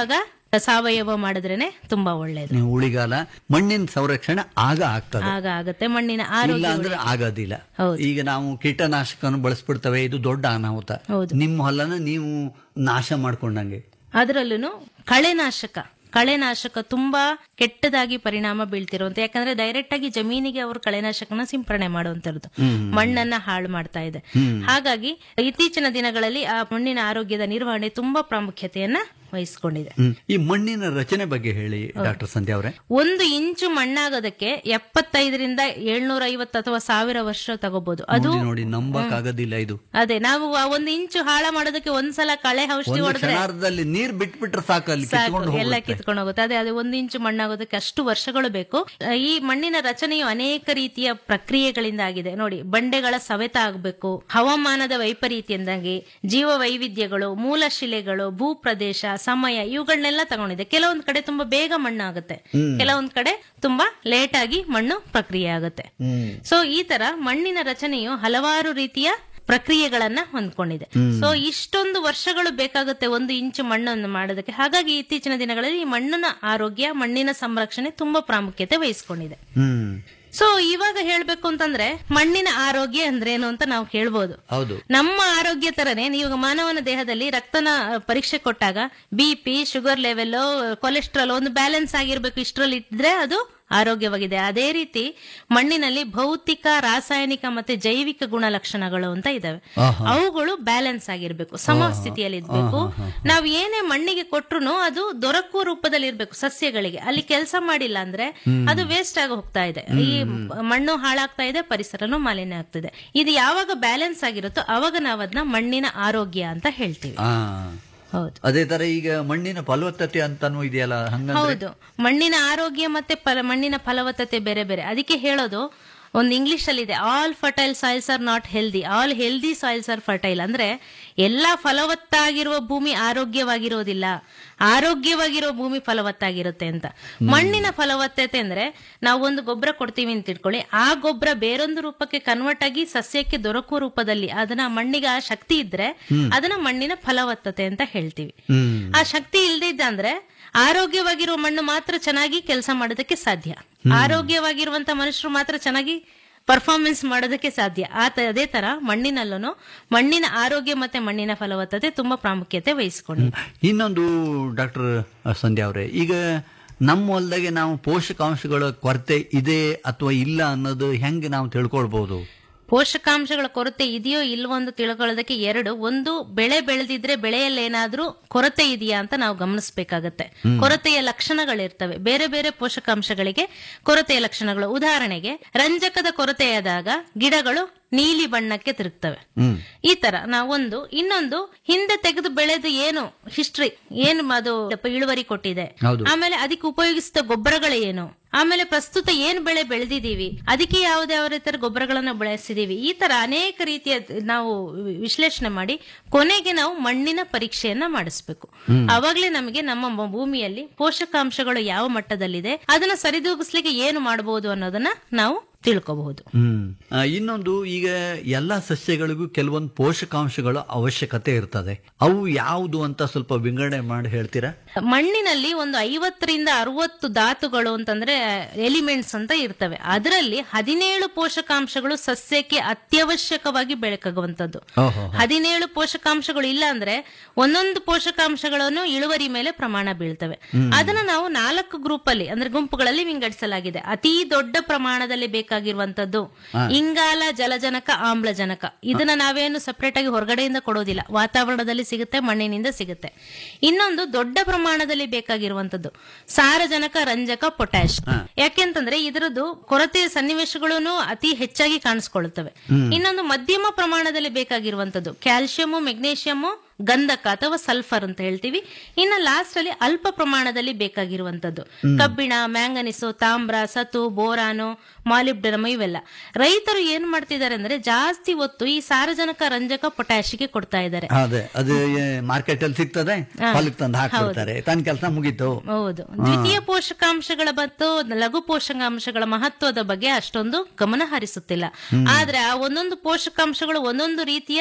ಸಾವಯವ ಮಾಡಿದ್ರೇನೆ ತುಂಬಾ ಒಳ್ಳೇದು ನೀವು ಉಳಿಗಾಲ ಮಣ್ಣಿನ ಸಂರಕ್ಷಣೆ ಆಗ ಆಗ್ತದೆ ಆಗ ಆಗತ್ತೆ ಮಣ್ಣಿನ ಇಲ್ಲ ಆರೋಗ್ಯ ಅಂದ್ರೆ ಆಗೋದಿಲ್ಲ ಹೌದು. ಈಗ ನಾವು ಕೀಟನಾಶಕವನ್ನು ಬಳಸ್ಬಿಡ್ತೇವೆ ಇದು ದೊಡ್ಡ ಅನಾಹುತ ಹೌದು. ನಿಮ್ಮ ಹೊಲನ ನೀವು ನಾಶ ಮಾಡ್ಕೊಂಡಂಗೆ ಅದರಲ್ಲೂ ಕಳೆನಾಶಕ ಕಳೆನಾಶಕ ತುಂಬಾ ಕೆಟ್ಟದಾಗಿ ಪರಿಣಾಮ ಬೀಳ್ತಿರುವಂತ ಯಾಕಂದ್ರೆ ಡೈರೆಕ್ಟ್ ಆಗಿ ಜಮೀನಿಗೆ ಅವರು ಕಳೆನಾಶಕನ ಸಿಂಪರಣೆ ಮಾಡುವಂತದ್ದು ಮಣ್ಣನ್ನ ಹಾಳು ಮಾಡ್ತಾ ಇದೆ ಹಾಗಾಗಿ ಇತ್ತೀಚಿನ ದಿನಗಳಲ್ಲಿ ಆ ಮಣ್ಣಿನ ಆರೋಗ್ಯದ ನಿರ್ವಹಣೆ ತುಂಬಾ ಪ್ರಾಮುಖ್ಯತೆಯನ್ನ ವಹಿಸಿಕೊಂಡಿದೆ ಹ್ಮ್. ಈ ಮಣ್ಣಿನ ರಚನೆ ಬಗ್ಗೆ ಹೇಳಿ ಡಾಕ್ಟರ್ ಸಂಧ್ಯಾ ಅವರೇ ಒಂದು ಇಂಚು ಮಣ್ಣಾಗೋದಕ್ಕೆ ಎಪ್ಪತ್ತೈದರಿಂದ ಏಳ್ನೂರ ಐವತ್ತು ಅಥವಾ ಸಾವಿರ ವರ್ಷ ತಗೋಬಹುದು ಅದು ನೋಡಿ ನೋಡಿ ನಂಬಕ್ ಆಗೋದಿಲ್ಲ ಇದು ಅದೇ ನಾವು ಆ ಒಂದು ಇಂಚು ಹಾಳ ಮಾಡೋದಕ್ಕೆ ಒಂದ್ಸಲ ಕಳೆ ಔಷಧಿ ಒಂದು ಹೊಡೆದ್ರೆ ಕ್ಷಣಾರ್ಧದಲ್ಲಿ ನೀರ್ ಬಿಟ್ಬಿಟ್ರೆ ಸಾಕು ಅಲ್ಲಿ ಸಾಕು ಕಿತ್ಕೊಂಡು ಎಲ್ಲ ಹೋಗುತ್ತೆ ಕಿತ್ಕೊಂಡು ಹೋಗುತ್ತೆ ಅದೇ ಅದೇ ಒಂದು ಇಂಚು ಮಣ್ಣಾಗೋದಕ್ಕೆ ಅಷ್ಟು ವರ್ಷಗಳು ಬೇಕು ಆ, ಈ ಮಣ್ಣಿನ ರಚನೆಯು ಅನೇಕ ರೀತಿಯ ಪ್ರಕ್ರಿಯೆಗಳಿಂದ ಆಗಿದೆ ನೋಡಿ ಬಂಡೆಗಳ ಸವೆತ ಆಗಬೇಕು ಹವಾಮಾನದ ವೈಪರೀತ್ಯದಿಂದಾಗಿ ಜೀವ ವೈವಿಧ್ಯಗಳು ಮೂಲ ಶಿಲೆಗಳು ಭೂ ಪ್ರದೇಶ ಸಮಯ ಇವುಗಳನ್ನೆಲ್ಲ ತಗೊಂಡಿದೆ ಕೆಲವೊಂದ್ ಕಡೆ ತುಂಬಾ ಬೇಗ ಮಣ್ಣು ಆಗುತ್ತೆ ಕೆಲವೊಂದ್ ಕಡೆ ತುಂಬಾ ಲೇಟ್ ಆಗಿ ಮಣ್ಣು ಪ್ರಕ್ರಿಯೆ ಆಗುತ್ತೆ ಸೊ ಈ ತರ ಮಣ್ಣಿನ ರಚನೆಯು ಹಲವಾರು ರೀತಿಯ ಪ್ರಕ್ರಿಯೆಗಳನ್ನ ಹೊಂದ್ಕೊಂಡಿದೆ ಸೊ ಇಷ್ಟೊಂದು ವರ್ಷಗಳು ಬೇಕಾಗುತ್ತೆ ಒಂದು ಇಂಚು ಮಣ್ಣನ್ನು ಮಾಡೋದಕ್ಕೆ ಹಾಗಾಗಿ ಇತ್ತೀಚಿನ ದಿನಗಳಲ್ಲಿ ಈ ಮಣ್ಣಿನ ಆರೋಗ್ಯ ಮಣ್ಣಿನ ಸಂರಕ್ಷಣೆ ತುಂಬಾ ಪ್ರಾಮುಖ್ಯತೆ ವಹಿಸ್ಕೊಂಡಿದೆ ಹ್ಮ್ ಸೊ ಇವಾಗ ಹೇಳ್ಬೇಕು ಅಂತಂದ್ರೆ ಮಣ್ಣಿನ ಆರೋಗ್ಯ ಅಂದ್ರೇನು ಅಂತ ನಾವು ಕೇಳ್ಬೋದು ಹೌದು ನಮ್ಮ ಆರೋಗ್ಯ ತರನೇ ನೀವು ಮಾನವನ ದೇಹದಲ್ಲಿ ರಕ್ತನ ಅಹ್, ಪರೀಕ್ಷೆ ಕೊಟ್ಟಾಗ B P sugar level cholesterol ಒಂದು ಬ್ಯಾಲೆನ್ಸ್ ಆಗಿರ್ಬೇಕು ಇಷ್ಟರಲ್ಲಿ ಇದ್ರೆ ಅದು ಆರೋಗ್ಯವಾಗಿದೆ ಅದೇ ರೀತಿ ಮಣ್ಣಿನಲ್ಲಿ ಭೌತಿಕ ರಾಸಾಯನಿಕ ಮತ್ತೆ ಜೈವಿಕ ಗುಣಲಕ್ಷಣಗಳು ಅಂತ ಇದಾವೆ ಆಹಾ. ಅವುಗಳು ಬ್ಯಾಲೆನ್ಸ್ ಆಗಿರ್ಬೇಕು ಸಮಸ್ಥಿತಿಯಲ್ಲಿ ಇರ್ಬೇಕು ನಾವು ಏನೇ ಮಣ್ಣಿಗೆ ಕೊಟ್ರು ಅದು ದೊರಕುವ ರೂಪದಲ್ಲಿ ಇರ್ಬೇಕು ಸಸ್ಯಗಳಿಗೆ ಅಲ್ಲಿ ಕೆಲಸ ಮಾಡಿಲ್ಲ ಅಂದ್ರೆ ಅದು ವೇಸ್ಟ್ ಆಗಿ ಹೋಗ್ತಾ ಇದೆ ಈ ಮಣ್ಣು ಹಾಳಾಗ್ತಾ ಇದೆ ಪರಿಸರನು ಮಾಲಿನ್ಯ ಆಗ್ತಿದೆ ಇದು ಯಾವಾಗ ಬ್ಯಾಲೆನ್ಸ್ ಆಗಿರುತ್ತೋ ಅವಾಗ ನಾವು ಅದನ್ನ ಮಣ್ಣಿನ ಆರೋಗ್ಯ ಅಂತ ಹೇಳ್ತೀವಿ ಆ ಹೌದು ಅದೇ ತರ ಈಗ ಮಣ್ಣಿನ ಫಲವತ್ತತೆ ಅಂತಾನು ಇದೆಯಲ್ಲ ಹಂಗಂದ್ರೆ ಹೌದು ಮಣ್ಣಿನ ಆರೋಗ್ಯ ಮತ್ತೆ ಫಲ- ಮಣ್ಣಿನ ಫಲವತ್ತತೆ ಬೇರೆ ಬೇರೆ ಅದಕ್ಕೆ ಹೇಳೋದು ಒಂದು ಇಂಗ್ಲಿಷ್ ಅಲ್ಲಿ ಇದೆ all fertile soils are not healthy all healthy soils are fertile ಅಂದ್ರೆ ಎಲ್ಲಾ ಫಲವತ್ತಾಗಿರುವ ಭೂಮಿ ಆರೋಗ್ಯವಾಗಿರೋದಿಲ್ಲ ಆರೋಗ್ಯವಾಗಿರೋ ಭೂಮಿ ಫಲವತ್ತಾಗಿರುತ್ತೆ ಅಂತ ಮಣ್ಣಿನ ಫಲವತ್ತತೆ ಅಂದ್ರೆ ನಾವು ಒಂದು ಗೊಬ್ಬರ ಕೊಡ್ತೀವಿ ಅಂತ ಇಟ್ಕೊಳ್ಳಿ ಆ ಗೊಬ್ಬರ ಬೇರೊಂದು ರೂಪಕ್ಕೆ ಕನ್ವರ್ಟ್ ಆಗಿ ಸಸ್ಯಕ್ಕೆ ದೊರಕುವ ರೂಪದಲ್ಲಿ ಅದನ್ನ ಮಣ್ಣಿಗೆ ಆ ಶಕ್ತಿ ಇದ್ರೆ ಅದನ್ನ ಮಣ್ಣಿನ ಫಲವತ್ತತೆ ಅಂತ ಹೇಳ್ತೀವಿ ಹ್ಮ್ ಆ ಶಕ್ತಿ ಇಲ್ದಿದ್ದ ಅಂದ್ರೆ ಆರೋಗ್ಯವಾಗಿರುವ ಮಣ್ಣು ಮಾತ್ರ ಚೆನ್ನಾಗಿ ಕೆಲಸ ಮಾಡೋದಕ್ಕೆ ಸಾಧ್ಯ ಆರೋಗ್ಯವಾಗಿರುವಂತ ಮನುಷ್ಯರು ಮಾತ್ರ ಚೆನ್ನಾಗಿ ಪರ್ಫಾರ್ಮೆನ್ಸ್ ಮಾಡೋದಕ್ಕೆ ಸಾಧ್ಯ ಆತ ಅದೇ ತರ ಮಣ್ಣಿನಲ್ಲೂ ಮಣ್ಣಿನ ಆರೋಗ್ಯ ಮತ್ತೆ ಮಣ್ಣಿನ ಫಲವತ್ತತೆ ತುಂಬಾ ಪ್ರಾಮುಖ್ಯತೆ ವಹಿಸಿಕೊಂಡಿದೆ ಇನ್ನೊಂದು ಡಾಕ್ಟರ್ ಸಂಧ್ಯಾ ಅವರೇ ಈಗ ನಮ್ಮ ಹೊಲದಾಗೆ ನಾವು ಪೋಷಕಾಂಶಗಳ ಕೊರತೆ ಇದೆ ಅಥವಾ ಇಲ್ಲ ಅನ್ನೋದು ಹೆಂಗೆ ನಾವು ತಿಳ್ಕೊಳ್ಬಹುದು ಪೋಷಕಾಂಶಗಳ ಕೊರತೆ ಇದೆಯೋ ಇಲ್ವೋ ಅಂತ ತಿಳ್ಕೊಳ್ಳೋದಕ್ಕೆ ಎರಡು ಒಂದು ಬೆಳೆ ಬೆಳೆದಿದ್ರೆ ಬೆಳೆಯಲ್ಲಿ ಏನಾದ್ರೂ ಕೊರತೆ ಇದೆಯಾ ಅಂತ ನಾವು ಗಮನಿಸಬೇಕಾಗತ್ತೆ ಕೊರತೆಯ ಲಕ್ಷಣಗಳಿರ್ತವೆ ಬೇರೆ ಬೇರೆ ಪೋಷಕಾಂಶಗಳಿಗೆ ಕೊರತೆಯ ಲಕ್ಷಣಗಳು ಉದಾಹರಣೆಗೆ ರಂಜಕದ ಕೊರತೆಯಾದಾಗ ಗಿಡಗಳು ನೀಲಿ ಬಣ್ಣಕ್ಕೆ ತಿರುಗ್ತವೆ ಈ ತರ ನಾವೊಂದು ಇನ್ನೊಂದು ಹಿಂದೆ ತೆಗೆದು ಬೆಳೆದು ಏನು ಹಿಸ್ಟ್ರಿ ಏನು ಅದು ಇಳುವರಿ ಕೊಟ್ಟಿದೆ ಹೌದು. ಆಮೇಲೆ ಅದಕ್ಕೆ ಉಪಯೋಗಿಸಿದ ಗೊಬ್ಬರಗಳು ಏನು ಆಮೇಲೆ ಪ್ರಸ್ತುತ ಏನ್ ಬೆಳೆ ಬೆಳೆದಿದ್ದೀವಿ ಅದಕ್ಕೆ ಯಾವುದೇ ಯಾವ ರೀತಿಯ ಗೊಬ್ಬರಗಳನ್ನ ಬಳಸಿದೀವಿ ಈ ತರ ಅನೇಕ ರೀತಿಯ ನಾವು ವಿಶ್ಲೇಷಣೆ ಮಾಡಿ ಕೊನೆಗೆ ನಾವು ಮಣ್ಣಿನ ಪರೀಕ್ಷೆಯನ್ನ ಮಾಡಿಸ್ಬೇಕು ಅವಾಗ್ಲೇ ನಮಗೆ ನಮ್ಮ ಮ- ಭೂಮಿಯಲ್ಲಿ ಪೋಷಕಾಂಶಗಳು ಯಾವ ಮಟ್ಟದಲ್ಲಿದೆ ಅದನ್ನ ಸರಿದೂಗಿಸ್ಲಿಕ್ಕೆ ಏನು ಮಾಡಬಹುದು ಅನ್ನೋದನ್ನ ನಾವು ತಿಳ್ಕೋಬಹುದು ಹ್ಮ್ ಆ, ಇನ್ನೊಂದು ಈಗ ಎಲ್ಲಾ ಸಸ್ಯಗಳಿಗೂ ಕೆಲವೊಂದು ಪೋಷಕಾಂಶಗಳ ಅವಶ್ಯಕತೆ ಇರ್ತದೆ ಅವು ಯಾವುದು ಅಂತ ಸ್ವಲ್ಪ ವಿಂಗಡಣೆ ಮಾಡಿ ಹೇಳ್ತೀರಾ ಮಣ್ಣಿನಲ್ಲಿ ಒಂದು ಐವತ್ತರಿಂದ ಅರವತ್ತು ಧಾತುಗಳು ಅಂತಂದ್ರೆ ಎಲಿಮೆಂಟ್ಸ್ ಅಂತ ಇರ್ತವೆ ಅದರಲ್ಲಿ ಹದಿನೇಳು ಪೋಷಕಾಂಶಗಳು ಸಸ್ಯಕ್ಕೆ ಅತ್ಯವಶ್ಯಕವಾಗಿ ಬೆಳಕಾಗುವಂತದ್ದು ಓಹೋ ಹದಿನೇಳು ಪೋಷಕಾಂಶಗಳು ಇಲ್ಲ ಅಂದ್ರೆ ಒಂದೊಂದು ಪೋಷಕಾಂಶಗಳನ್ನು ಇಳುವರಿ ಮೇಲೆ ಪ್ರಮಾಣ ಬೀಳ್ತವೆ ಅದನ್ನ ನಾವು ನಾಲ್ಕು ಗ್ರೂಪ್ ಅಲ್ಲಿ ಅಂದ್ರೆ ಗುಂಪುಗಳಲ್ಲಿ ವಿಂಗಡಿಸಲಾಗಿದೆ ಅತಿ ದೊಡ್ಡ ಪ್ರಮಾಣದಲ್ಲಿ ಬೇಕಾಗಿರುವಂತದ್ದು ಇಂಗಾಲ ಜಲಜನಕ ಆಮ್ಲಜನಕ ಇದನ್ನ ನಾವೇನು ಸಪರೇಟ್ ಆಗಿ ಹೊರಗಡೆಯಿಂದ ಕೊಡೋದಿಲ್ಲ ವಾತಾವರಣದಲ್ಲಿ ಸಿಗುತ್ತೆ ಮಣ್ಣಿನಿಂದ ಸಿಗುತ್ತೆ ಇನ್ನೊಂದು ದೊಡ್ಡ ಪ್ರಮಾಣದಲ್ಲಿ ಬೇಕಾಗಿರುವಂತದ್ದು ಸಾರಜನಕ ರಂಜಕ ಪೊಟ್ಯಾಶ್ ಯಾಕೆಂತಂದ್ರೆ ಇದರದ್ದು ಕೊರತೆಯ ಸನ್ನಿವೇಶಗಳನ್ನು ಅತಿ ಹೆಚ್ಚಾಗಿ ಕಾಣಿಸ್ಕೊಳ್ಳುತ್ತವೆ ಇನ್ನೊಂದು ಮಧ್ಯಮ ಪ್ರಮಾಣದಲ್ಲಿ ಬೇಕಾಗಿರುವಂತದ್ದು ಕ್ಯಾಲ್ಸಿಯಂ ಮೆಗ್ನೇಷಿಯಂ ಗಂಧಕ ಅಥವಾ ಸಲ್ಫರ್ ಅಂತ ಹೇಳ್ತೀವಿ ಇನ್ನು ಲಾಸ್ಟ್ ಅಲ್ಲಿ ಅಲ್ಪ ಪ್ರಮಾಣದಲ್ಲಿ ಬೇಕಾಗಿರುವಂತದ್ದು ಕಬ್ಬಿಣ ಮ್ಯಾಂಗನೀಸು ತಾಮ್ರ ಸತು ಬೋರಾನು ಮಾಲಿಬ್ಡನಮ್ ಇವೆಲ್ಲ ರೈತರು ಏನ್ ಮಾಡ್ತಿದ್ದಾರೆ ಅಂದ್ರೆ ಜಾಸ್ತಿ ಒತ್ತು ಈ ಸಾರಜನಕ ರಂಜಕ ಪೊಟ್ಯಾಶಿಗೆ ಕೊಡ್ತಾ ಇದ್ದಾರೆ ಅದೇ ಅದು ಮಾರ್ಕೆಟ್ ಅಲ್ಲಿ ಸಿಗ್ತದೆ ಹೊಲಕ್ಕೆ ತಂದು ಹಾಕ್ಬಿಡ್ತಾರೆ ತನ್ನ ಕೆಲಸ ಮುಗೀತು ಹೌದು ದ್ವಿತೀಯ ಪೋಷಕಾಂಶಗಳ ಮತ್ತು ಲಘು ಪೋಷಕಾಂಶಗಳ ಮಹತ್ವದ ಬಗ್ಗೆ ಅಷ್ಟೊಂದು ಗಮನ ಹರಿಸುತ್ತಿಲ್ಲ ಆದ್ರೆ ಆ ಒಂದೊಂದು ಪೋಷಕಾಂಶಗಳು ಒಂದೊಂದು ರೀತಿಯ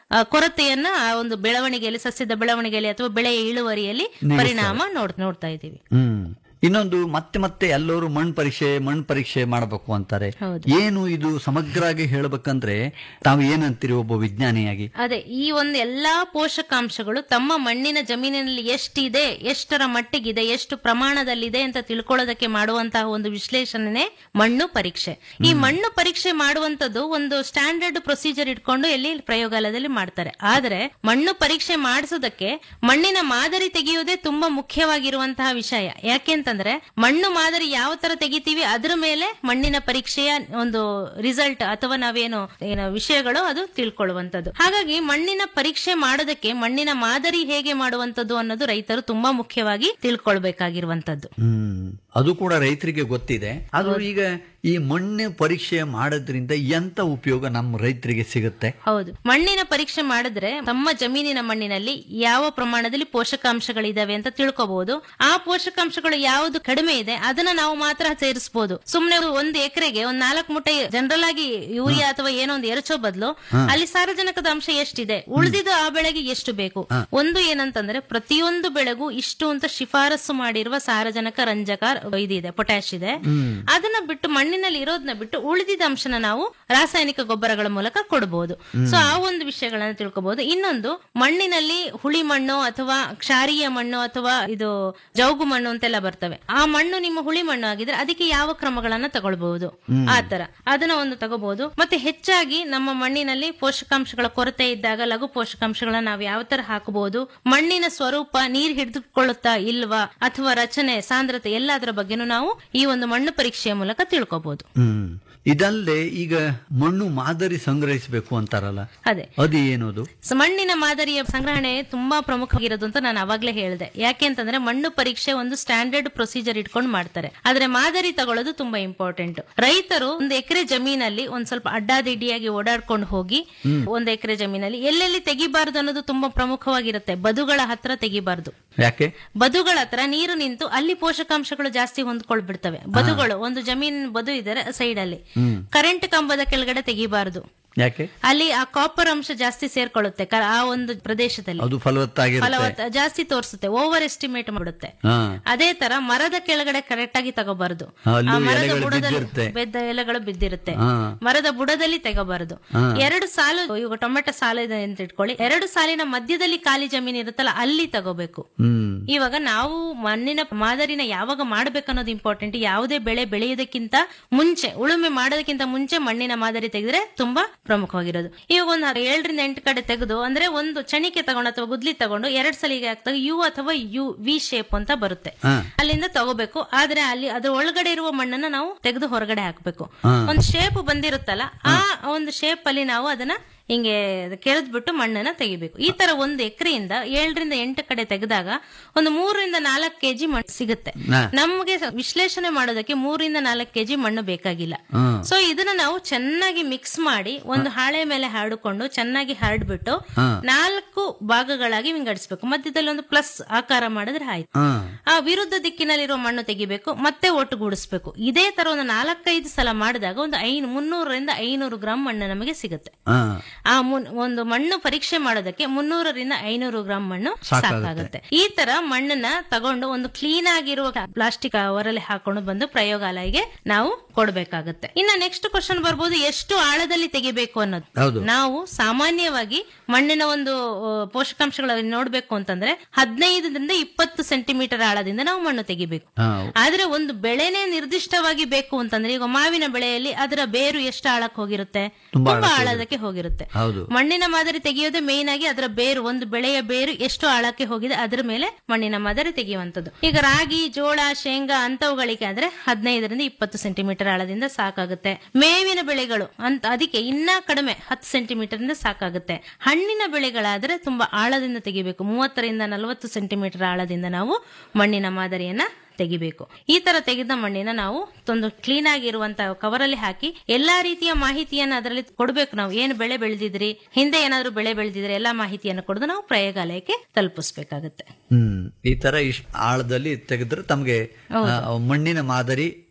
ಆ, ಕೊರತೆಯನ್ನ ಆ ಒಂದು ಬೆಳವಣಿಗೆಯಲ್ಲಿ ಸಸ್ಯದ ಬೆಳವಣಿಗೆಯಲ್ಲಿ ಅಥವಾ ಬೆಳೆಯ ಇಳುವರಿಯಲ್ಲಿ ಪರಿಣಾಮ ನೋಡ್ ನೋಡ್ತಾ ಇದ್ದೀವಿ ಹ್ಮ್ ಇನ್ನೊಂದು ಮತ್ತೆ ಮತ್ತೆ ಎಲ್ಲರೂ ಮಣ್ಣು ಪರೀಕ್ಷೆ ಮಣ್ಣು ಪರೀಕ್ಷೆ ಮಾಡಬೇಕು ಅಂತಾರೆ ಹೌದು. ಏನು ಇದು ಸಮಗ್ರವಾಗಿ ಹೇಳ್ಬೇಕಂದ್ರೆ ತಾವು ಏನಂತೀರಿ ಒಬ್ಬ ವಿಜ್ಞಾನಿಯಾಗಿ ಅದೇ ಈ ಒಂದು ಎಲ್ಲಾ ಪೋಷಕಾಂಶಗಳು ತಮ್ಮ ಮಣ್ಣಿನ ಜಮೀನಿನಲ್ಲಿ ಎಷ್ಟಿದೆ ಎಷ್ಟರ ಮಟ್ಟಿಗಿದೆ ಎಷ್ಟು ಪ್ರಮಾಣದಲ್ಲಿದೆ ಅಂತ ತಿಳ್ಕೊಳ್ಳೋದಕ್ಕೆ ಮಾಡುವಂತಹ ಒಂದು ವಿಶ್ಲೇಷಣೆ ಮಣ್ಣು ಪರೀಕ್ಷೆ ಈ ಮಣ್ಣು ಪರೀಕ್ಷೆ ಮಾಡುವಂತದ್ದು ಒಂದು ಸ್ಟ್ಯಾಂಡರ್ಡ್ ಪ್ರೊಸೀಜರ್ ಇಟ್ಕೊಂಡು ಎಲ್ಲಿ ಪ್ರಯೋಗಾಲಯದಲ್ಲಿ ಮಾಡ್ತಾರೆ ಆದ್ರೆ ಮಣ್ಣು ಪರೀಕ್ಷೆ ಮಾಡಿಸೋದಕ್ಕೆ ಮಣ್ಣಿನ ಮಾದರಿ ತೆಗೆಯುವುದೇ ತುಂಬಾ ಮುಖ್ಯವಾಗಿರುವಂತಹ ವಿಷಯ ಯಾಕೆಂತಂದ್ರೆ ಮಣ್ಣು ಮಾದರಿ ಯಾವ ತರ ತೆಗಿತೀವಿ ಅದ್ರ ಮೇಲೆ ಮಣ್ಣಿನ ಪರೀಕ್ಷೆಯ ಒಂದು ರಿಸಲ್ಟ್ ಅಥವಾ ನಾವೇನು ಏನು ವಿಷಯಗಳು ಅದು ತಿಳ್ಕೊಳ್ಳುವಂತದ್ದು ಹಾಗಾಗಿ ಮಣ್ಣಿನ ಪರೀಕ್ಷೆ ಮಾಡೋದಕ್ಕೆ ಮಣ್ಣಿನ ಮಾದರಿ ಹೇಗೆ ಮಾಡುವಂತದ್ದು ಅನ್ನೋದು ರೈತರು ತುಂಬಾ ಮುಖ್ಯವಾಗಿ ತಿಳ್ಕೊಳ್ಬೇಕಾಗಿರುವಂತದ್ದು ಹ್ಮ್ ಅದು ಕೂಡ ರೈತರಿಗೆ ಗೊತ್ತಿದೆ ಆದ್ರೂ ಈಗ ಈ ಮಣ್ಣು ಪರೀಕ್ಷೆ ಮಾಡೋದ್ರಿಂದ ಎಂತ ಉಪಯೋಗ ನಮ್ಮ ರೈತರಿಗೆ ಸಿಗುತ್ತೆ ಹೌದು ಮಣ್ಣಿನ ಪರೀಕ್ಷೆ ಮಾಡಿದ್ರೆ ತಮ್ಮ ಜಮೀನಿನ ಮಣ್ಣಿನಲ್ಲಿ ಯಾವ ಪ್ರಮಾಣದಲ್ಲಿ ಪೋಷಕಾಂಶಗಳಿದಾವೆ ಅಂತ ತಿಳ್ಕೋಬಹುದು ಆ ಪೋಷಕಾಂಶಗಳು ಯಾವುದು ಕಡಿಮೆ ಇದೆ ಅದನ್ನ ನಾವು ಮಾತ್ರ ಸೇರಿಸಬಹುದು ಸುಮ್ನೆ ಒಂದು ಎಕರೆಗೆ ಒಂದ್ ನಾಲ್ಕು ಮುಟ್ಟೆ ಜನರಲ್ ಆಗಿ ಯೂರಿಯಾ ಅಥವಾ ಏನೋ ಒಂದು ಎರಚೋ ಬದಲು ಅಲ್ಲಿ ಸಾರಜನಕದ ಅಂಶ ಎಷ್ಟಿದೆ ಉಳಿದಿದ್ದು ಆ ಬೆಳೆಗೆ ಎಷ್ಟು ಬೇಕು ಒಂದು ಏನಂತಂದ್ರೆ ಪ್ರತಿಯೊಂದು ಬೆಳೆಗೂ ಇಷ್ಟು ಅಂತ ಶಿಫಾರಸು ಮಾಡಿರುವ ಸಾರಜನಕ ರಂಜಕ ಇದಿದೆ ಪೊಟ್ಯಾಶ್ ಇದೆ ಅದನ್ನ ಬಿಟ್ಟು ಮಣ್ಣಿನಲ್ಲಿ ಇರೋದನ್ನ ಬಿಟ್ಟು ಉಳಿದಿದ್ದ ಅಂಶನ ನಾವು ರಾಸಾಯನಿಕ ಗೊಬ್ಬರಗಳ ಮೂಲಕ ಕೊಡಬಹುದು ಸೊ ಆ ಒಂದು ವಿಷಯಗಳನ್ನ ತಿಳ್ಕೊಬಹುದು ಇನ್ನೊಂದು ಮಣ್ಣಿನಲ್ಲಿ ಹುಳಿ ಮಣ್ಣು ಅಥವಾ ಕ್ಷಾರೀಯ ಮಣ್ಣು ಅಥವಾ ಇದು ಜೌಗು ಮಣ್ಣು ಅಂತೆಲ್ಲ ಬರ್ತವೆ ಆ ಮಣ್ಣು ನಿಮ್ಮ ಹುಳಿ ಮಣ್ಣು ಆಗಿದ್ರೆ ಅದಕ್ಕೆ ಯಾವ ಕ್ರಮಗಳನ್ನ ತಗೊಳ್ಬಹುದು ಆ ತರ ಅದನ್ನ ಒಂದು ತಗೋಬಹುದು ಮತ್ತೆ ಹೆಚ್ಚಾಗಿ ನಮ್ಮ ಮಣ್ಣಿನಲ್ಲಿ ಪೋಷಕಾಂಶಗಳ ಕೊರತೆ ಇದ್ದಾಗ ಲಘು ಪೋಷಕಾಂಶಗಳನ್ನ ನಾವು ಯಾವ ತರ ಹಾಕಬಹುದು ಮಣ್ಣಿನ ಸ್ವರೂಪ ನೀರ್ ಹಿಡಿದುಕೊಳ್ಳುತ್ತಾ ಇಲ್ವಾ ಅಥವಾ ರಚನೆ ಸಾಂದ್ರತೆ ಎಲ್ಲದರ ಬಗ್ಗೆನೂ ನಾವು ಈ ಒಂದು ಮಣ್ಣು ಪರೀಕ್ಷೆಯ ಮೂಲಕ ತಿಳ್ಕೊಬಹುದು ಹ್ಮ್ ಇದಲ್ಲದೆ ಈಗ ಮಣ್ಣು ಮಾದರಿ ಸಂಗ್ರಹಿಸಬೇಕು ಅಂತಾರಲ್ಲ ಅದೇ ಅದು ಏನದು ಸೊ ಮಣ್ಣಿನ ಮಾದರಿಯ ಸಂಗ್ರಹಣೆ ತುಂಬಾ ಪ್ರಮುಖವಾಗಿರೋದು ಅಂತ ನಾನು ಅವಾಗ್ಲೇ ಹೇಳಿದೆ ಯಾಕೆ ಅಂತಂದ್ರೆ ಮಣ್ಣು ಪರೀಕ್ಷೆ ಒಂದು ಸ್ಟ್ಯಾಂಡರ್ಡ್ ಪ್ರೊಸೀಜರ್ ಇಟ್ಕೊಂಡು ಮಾಡ್ತಾರೆ ಆದ್ರೆ ಮಾದರಿ ತಗೊಳ್ಳೋದು ತುಂಬಾ ಇಂಪಾರ್ಟೆಂಟ್ ರೈತರು ಒಂದು ಎಕರೆ ಜಮೀನಲ್ಲಿ ಒಂದ್ ಸ್ವಲ್ಪ ಅಡ್ಡಾದಿಡ್ಡಿಯಾಗಿ ಓಡಾಡ್ಕೊಂಡು ಹೋಗಿ ಒಂದ್ ಎಕರೆ ಜಮೀನಲ್ಲಿ ಎಲ್ಲೆಲ್ಲಿ ತೆಗಿಬಾರ್ದು ಅನ್ನೋದು ತುಂಬಾ ಪ್ರಮುಖವಾಗಿರುತ್ತೆ ಬದುಗಳ ಹತ್ರ ತೆಗಿಬಾರ್ದು ಯಾಕೆ ಬದುಗಳ ಹತ್ರ ನೀರು ನಿಂತು ಅಲ್ಲಿ ಪೋಷಕಾಂಶಗಳು ಜಾಸ್ತಿ ಹೊಂದ್ಕೊಳ್ಬಿಡ್ತವೆ ಬದುಗಳು ಒಂದು ಜಮೀನ್ ಬದು ಇದ್ದಾರೆ ಸೈಡ್ ಅಲ್ಲಿ ಕರೆಂಟ್ ಕಂಬದ ಕೆಳಗಡೆ ತೆಗಿಬಾರ್ದು ಯಾಕೆ ಅಲ್ಲಿ ಆ ಕಾಪರ್ ಅಂಶ ಜಾಸ್ತಿ ಸೇರ್ಕೊಳ್ಳುತ್ತೆ ಕ- ಆ ಒಂದು ಪ್ರದೇಶದಲ್ಲಿ ಅದು ಫಲವತ್ತಾಗಿರುತ್ತೆ ಫಲವತ್ತ ಜಾಸ್ತಿ ತೋರಿಸುತ್ತೆ ಓವರ್ ಎಸ್ಟಿಮೇಟ್ ಮಾಡುತ್ತೆ ಹಾ ಅದೇ ತರ ಮರದ ಕೆಳಗಡೆ ಕರೆಕ್ಟ್ ಆಗಿ ತಗೋಬಾರದು ಅಲ್ಲೂ ಆ ಮರದ ಎಲೆಗಳು ಬುಡದಲ್ಲಿ ಬಿದ್ದಿರುತ್ತೆ. ಬೆದ್ದ ಎಲೆಗಳು ಬಿದ್ದಿರುತ್ತೆ ಹಾ. ಮರದ ಬುಡದಲ್ಲಿ ತೆಗೋಬಾರದು ಎರಡು ಸಾಲು ಇವಾಗ ಟೊಮೆಟೊ ಸಾಲು ಇದೆ ಅಂತ ಇಟ್ಕೊಳ್ಳಿ ಎರಡು ಸಾಲಿನ ಮಧ್ಯದಲ್ಲಿ ಖಾಲಿ ಜಮೀನು ಇರುತ್ತಲ್ಲ ಅಲ್ಲಿ ತಗೋಬೇಕು ಹ್ಮ್ ಇವಾಗ ನಾವು ಮಣ್ಣಿನ ಮಾದರಿನ ಯಾವಾಗ ಮಾಡ್ಬೇಕನ್ನೋದು ಇಂಪಾರ್ಟೆಂಟ್ ಯಾವುದೇ ಬೆಳೆ ಬೆಳೆಯೋದಕ್ಕಿಂತ ಮುಂಚೆ ಉಳುಮೆ ಮಾಡೋದಕ್ಕಿಂತ ಮುಂಚೆ ಮಣ್ಣಿನ ಮಾದರಿ ತೆಗೆದ್ರೆ ತುಂಬಾ ಪ್ರಮುಖವಾಗಿರೋದು ಇವಾಗ ಒಂದು ಏಳರಿಂದ ಎಂಟು ಕಡೆ ತೆಗೆದು ಅಂದ್ರೆ ಒಂದು ಚಣಿಕೆ ತಗೊಂಡು ಅಥವಾ ಗುದ್ಲಿ ತಗೊಂಡು ಎರಡ್ ಸಲಿಗೆ ಹಾಕ್ದಾಗ ಯು ಅಥವಾ ಯು ವಿ ಶೇಪ್ ಅಂತ ಬರುತ್ತೆ ಹಾ. ಅಲ್ಲಿಂದ ತಗೋಬೇಕು ಆದ್ರೆ ಅಲ್ಲಿ ಅದ್ರ ಒಳಗಡೆ ಇರುವ ಮಣ್ಣನ್ನ ನಾವು ತೆಗೆದು ಹೊರಗಡೆ ಹಾಕ್ಬೇಕು ಒಂದು ಶೇಪ್ ಬಂದಿರುತ್ತಲ್ಲ ಆ ಒಂದು ಶೇಪ್ ಅಲ್ಲಿ ನಾವು ಅದನ್ನ ಹಿಂಗೆ ಕೆರೆದ್ಬಿಟ್ಟು ಮಣ್ಣನ್ನ ತೆಗಿಬೇಕು ಈ ತರ ಒಂದು ಎಕರೆಯಿಂದ ಏಳರಿಂದ ಎಂಟು ಕಡೆ ತೆಗೆದಾಗ ಒಂದು ಮೂರರಿಂದ ನಾಲ್ಕು ಕೆಜಿ ಮಣ್ಣು ಸಿಗುತ್ತೆ ಹಾ. ನಮಗೆ ವಿಶ್ಲೇಷಣೆ ಮಾಡೋದಕ್ಕೆ ಮೂರರಿಂದ ನಾಲ್ಕು ಕೆಜಿ ಮಣ್ಣು ಬೇಕಾಗಿಲ್ಲ ಹ್ಮ್. ಸೊ ಇದನ್ನ ನಾವು ಚೆನ್ನಾಗಿ ಮಿಕ್ಸ್ ಮಾಡಿ ಒಂದು ಹಾಳೆ ಮೇಲೆ ಹರಡಿಕೊಂಡು ಚೆನ್ನಾಗಿ ಹರಡ್ಬಿಟ್ಟು ಹಾ. ನಾಲ್ಕು ಭಾಗಗಳಾಗಿ ವಿಂಗಡಿಸ್ಬೇಕು ಮಧ್ಯದಲ್ಲಿ ಒಂದು ಪ್ಲಸ್ ಆಕಾರ ಮಾಡಿದ್ರೆ ಆಯ್ತು ಹಾ ಆ ವಿರುದ್ಧ ದಿಕ್ಕಿನಲ್ಲಿರುವ ಮಣ್ಣು ತೆಗಿಬೇಕು ಮತ್ತೆ ಒಟ್ಟುಗೂಡಿಸ್ಬೇಕು ಇದೇ ತರ ಒಂದು ನಾಲ್ಕೈದು ಸಲ ಮಾಡಿದಾಗ ಒಂದು ಐನು ಮುನ್ನೂರರಿಂದ ಐನೂರು ಗ್ರಾಂ ಮಣ್ಣು ನಮಗೆ ಸಿಗುತ್ತೆ ಹಾ ಆ ಮುನ್- ಒಂದು ಮಣ್ಣು ಪರೀಕ್ಷೆ ಮಾಡೋದಕ್ಕೆ ಮುನ್ನೂರರಿಂದ ಐನೂರು ಗ್ರಾಂ ಮಣ್ಣು ಸಾಕಾಗುತ್ತೆ. ಸಾಕಾಗುತ್ತೆ ಈ ತರ ಮಣ್ಣನ್ನ ತಗೊಂಡು ಒಂದು ಕ್ಲೀನ್ ಆಗಿರುವ ಪ್ಲಾಸ್ಟಿಕ್ ಅವರಲ್ಲಿ ಹಾಕೊಂಡು ಬಂದು ಪ್ರಯೋಗಾಲಯಗೆ ನಾವು ಕೊಡ್ಬೇಕಾಗುತ್ತೆ ಇನ್ನ ನೆಕ್ಸ್ಟ್ ಕ್ವಶನ್ ಬರ್ಬೋದು ಎಷ್ಟು ಆಳದಲ್ಲಿ ತೆಗಿಬೇಕು ಅನ್ನೋದು ಹೌದು. ನಾವು ಸಾಮಾನ್ಯವಾಗಿ ಮಣ್ಣಿನ ಒಂದು ಆ, ಪೋಷಕಾಂಶಗಳನ್ನು ನೋಡ್ಬೇಕು ಅಂತಂದ್ರೆ ಹದಿನೈದರಿಂದ ಇಪ್ಪತ್ತು ಸೆಂಟಿಮೀಟರ್ ಆಳದಿಂದ ನಾವು ಮಣ್ಣು ತೆಗಿಬೇಕು ಹಾ ಆದ್ರೆ ಒಂದು ಬೆಳೆನೇ ನಿರ್ದಿಷ್ಟವಾಗಿ ಬೇಕು ಅಂತಂದ್ರೆ ಈಗ ಮಾವಿನ ಬೆಳೆಯಲ್ಲಿ ಅದರ ಬೇರು ಎಷ್ಟು ಆಳಕ್ಕೆ ಹೋಗಿರುತ್ತೆ ತುಂಬಾ ತುಂಬಾ ಆಳಕ್ಕೆ ಆಳದಕ್ಕೆ ಹೋಗಿರುತ್ತೆ ಹೌದು ಮಣ್ಣಿನ ಮಾದರಿ ತೆಗೆಯೋದೇ ಮೇನ್ ಆಗಿ ಅದರ ಬೇರು ಒಂದು ಬೆಳೆಯ ಬೇರು ಎಷ್ಟು ಆಳಕ್ಕೆ ಹೋಗಿದೆ ಅದರ ಮೇಲೆ ಮಣ್ಣಿನ ಮಾದರಿ ತೆಗೆಯುವಂತದ್ದು ಈಗ ರಾಗಿ ಜೋಳ ಶೇಂಗಾ ಅಂತವುಗಳಿಗೆ ಆದ್ರೆ ಹದಿನೈದರಿಂದ ಇಪ್ಪತ್ತು ಸೆಂಟಿಮೀಟರ್ ಆಳದಿಂದ ಸಾಕಾಗುತ್ತೆ ಮೇವಿನ ಬೆಳೆಗಳು ಅಂತ ಅದಕ್ಕೆ ಇನ್ನ ಕಡಿಮೆ ಹತ್ತು ಸೆಂಟಿಮೀಟರ್ ಇಂದ ಸಾಕಾಗುತ್ತೆ ಹಣ್ಣಿನ ಬೆಳೆಗಳಾದ್ರೆ ತುಂಬಾ ಆಳದಿಂದ ತೆಗಿಬೇಕು ಮೂವತ್ತರಿಂದ ನಲವತ್ತು ಸೆಂಟಿಮೀಟರ್ ಆಳದಿಂದ ನಾವು ಮಣ್ಣಿನ ಮಾದರಿಯನ್ನ ತೆಗಿಬೇಕು ಈ ತರ ತೆಗೆದ ಮಣ್ಣಿನ ನಾವು ಒಂದು ಕ್ಲೀನ್ ಆಗಿರುವಂತಹ ಕವರಲ್ಲಿ ಹಾಕಿ ಎಲ್ಲಾ ರೀತಿಯ ಮಾಹಿತಿಯನ್ನ ಅದರಲ್ಲಿ ಕೊಡ್ಬೇಕು ನಾವು ಏನು ಬೆಳೆ ಬೆಳೆದಿದ್ರಿ ಹಿಂದೆ ಏನಾದ್ರೂ ಬೆಳೆ ಬೆಳೆದಿದ್ರೆ ಎಲ್ಲಾ ಮಾಹಿತಿಯನ್ನು ಕೊಡದು ನಾವು ಪ್ರಯೋಗಾಲಯಕ್ಕೆ ತಲುಪಿಸ್ಬೇಕಾಗತ್ತೆ ಹ್ಮ್ ಈ ತರ ಇಷ್ಟ ಆಳದಲ್ಲಿ ತೆಗೆದ್ರೆ ತಮಗೆ ಆ, ಮಣ್ಣಿನ ಮಾದರಿ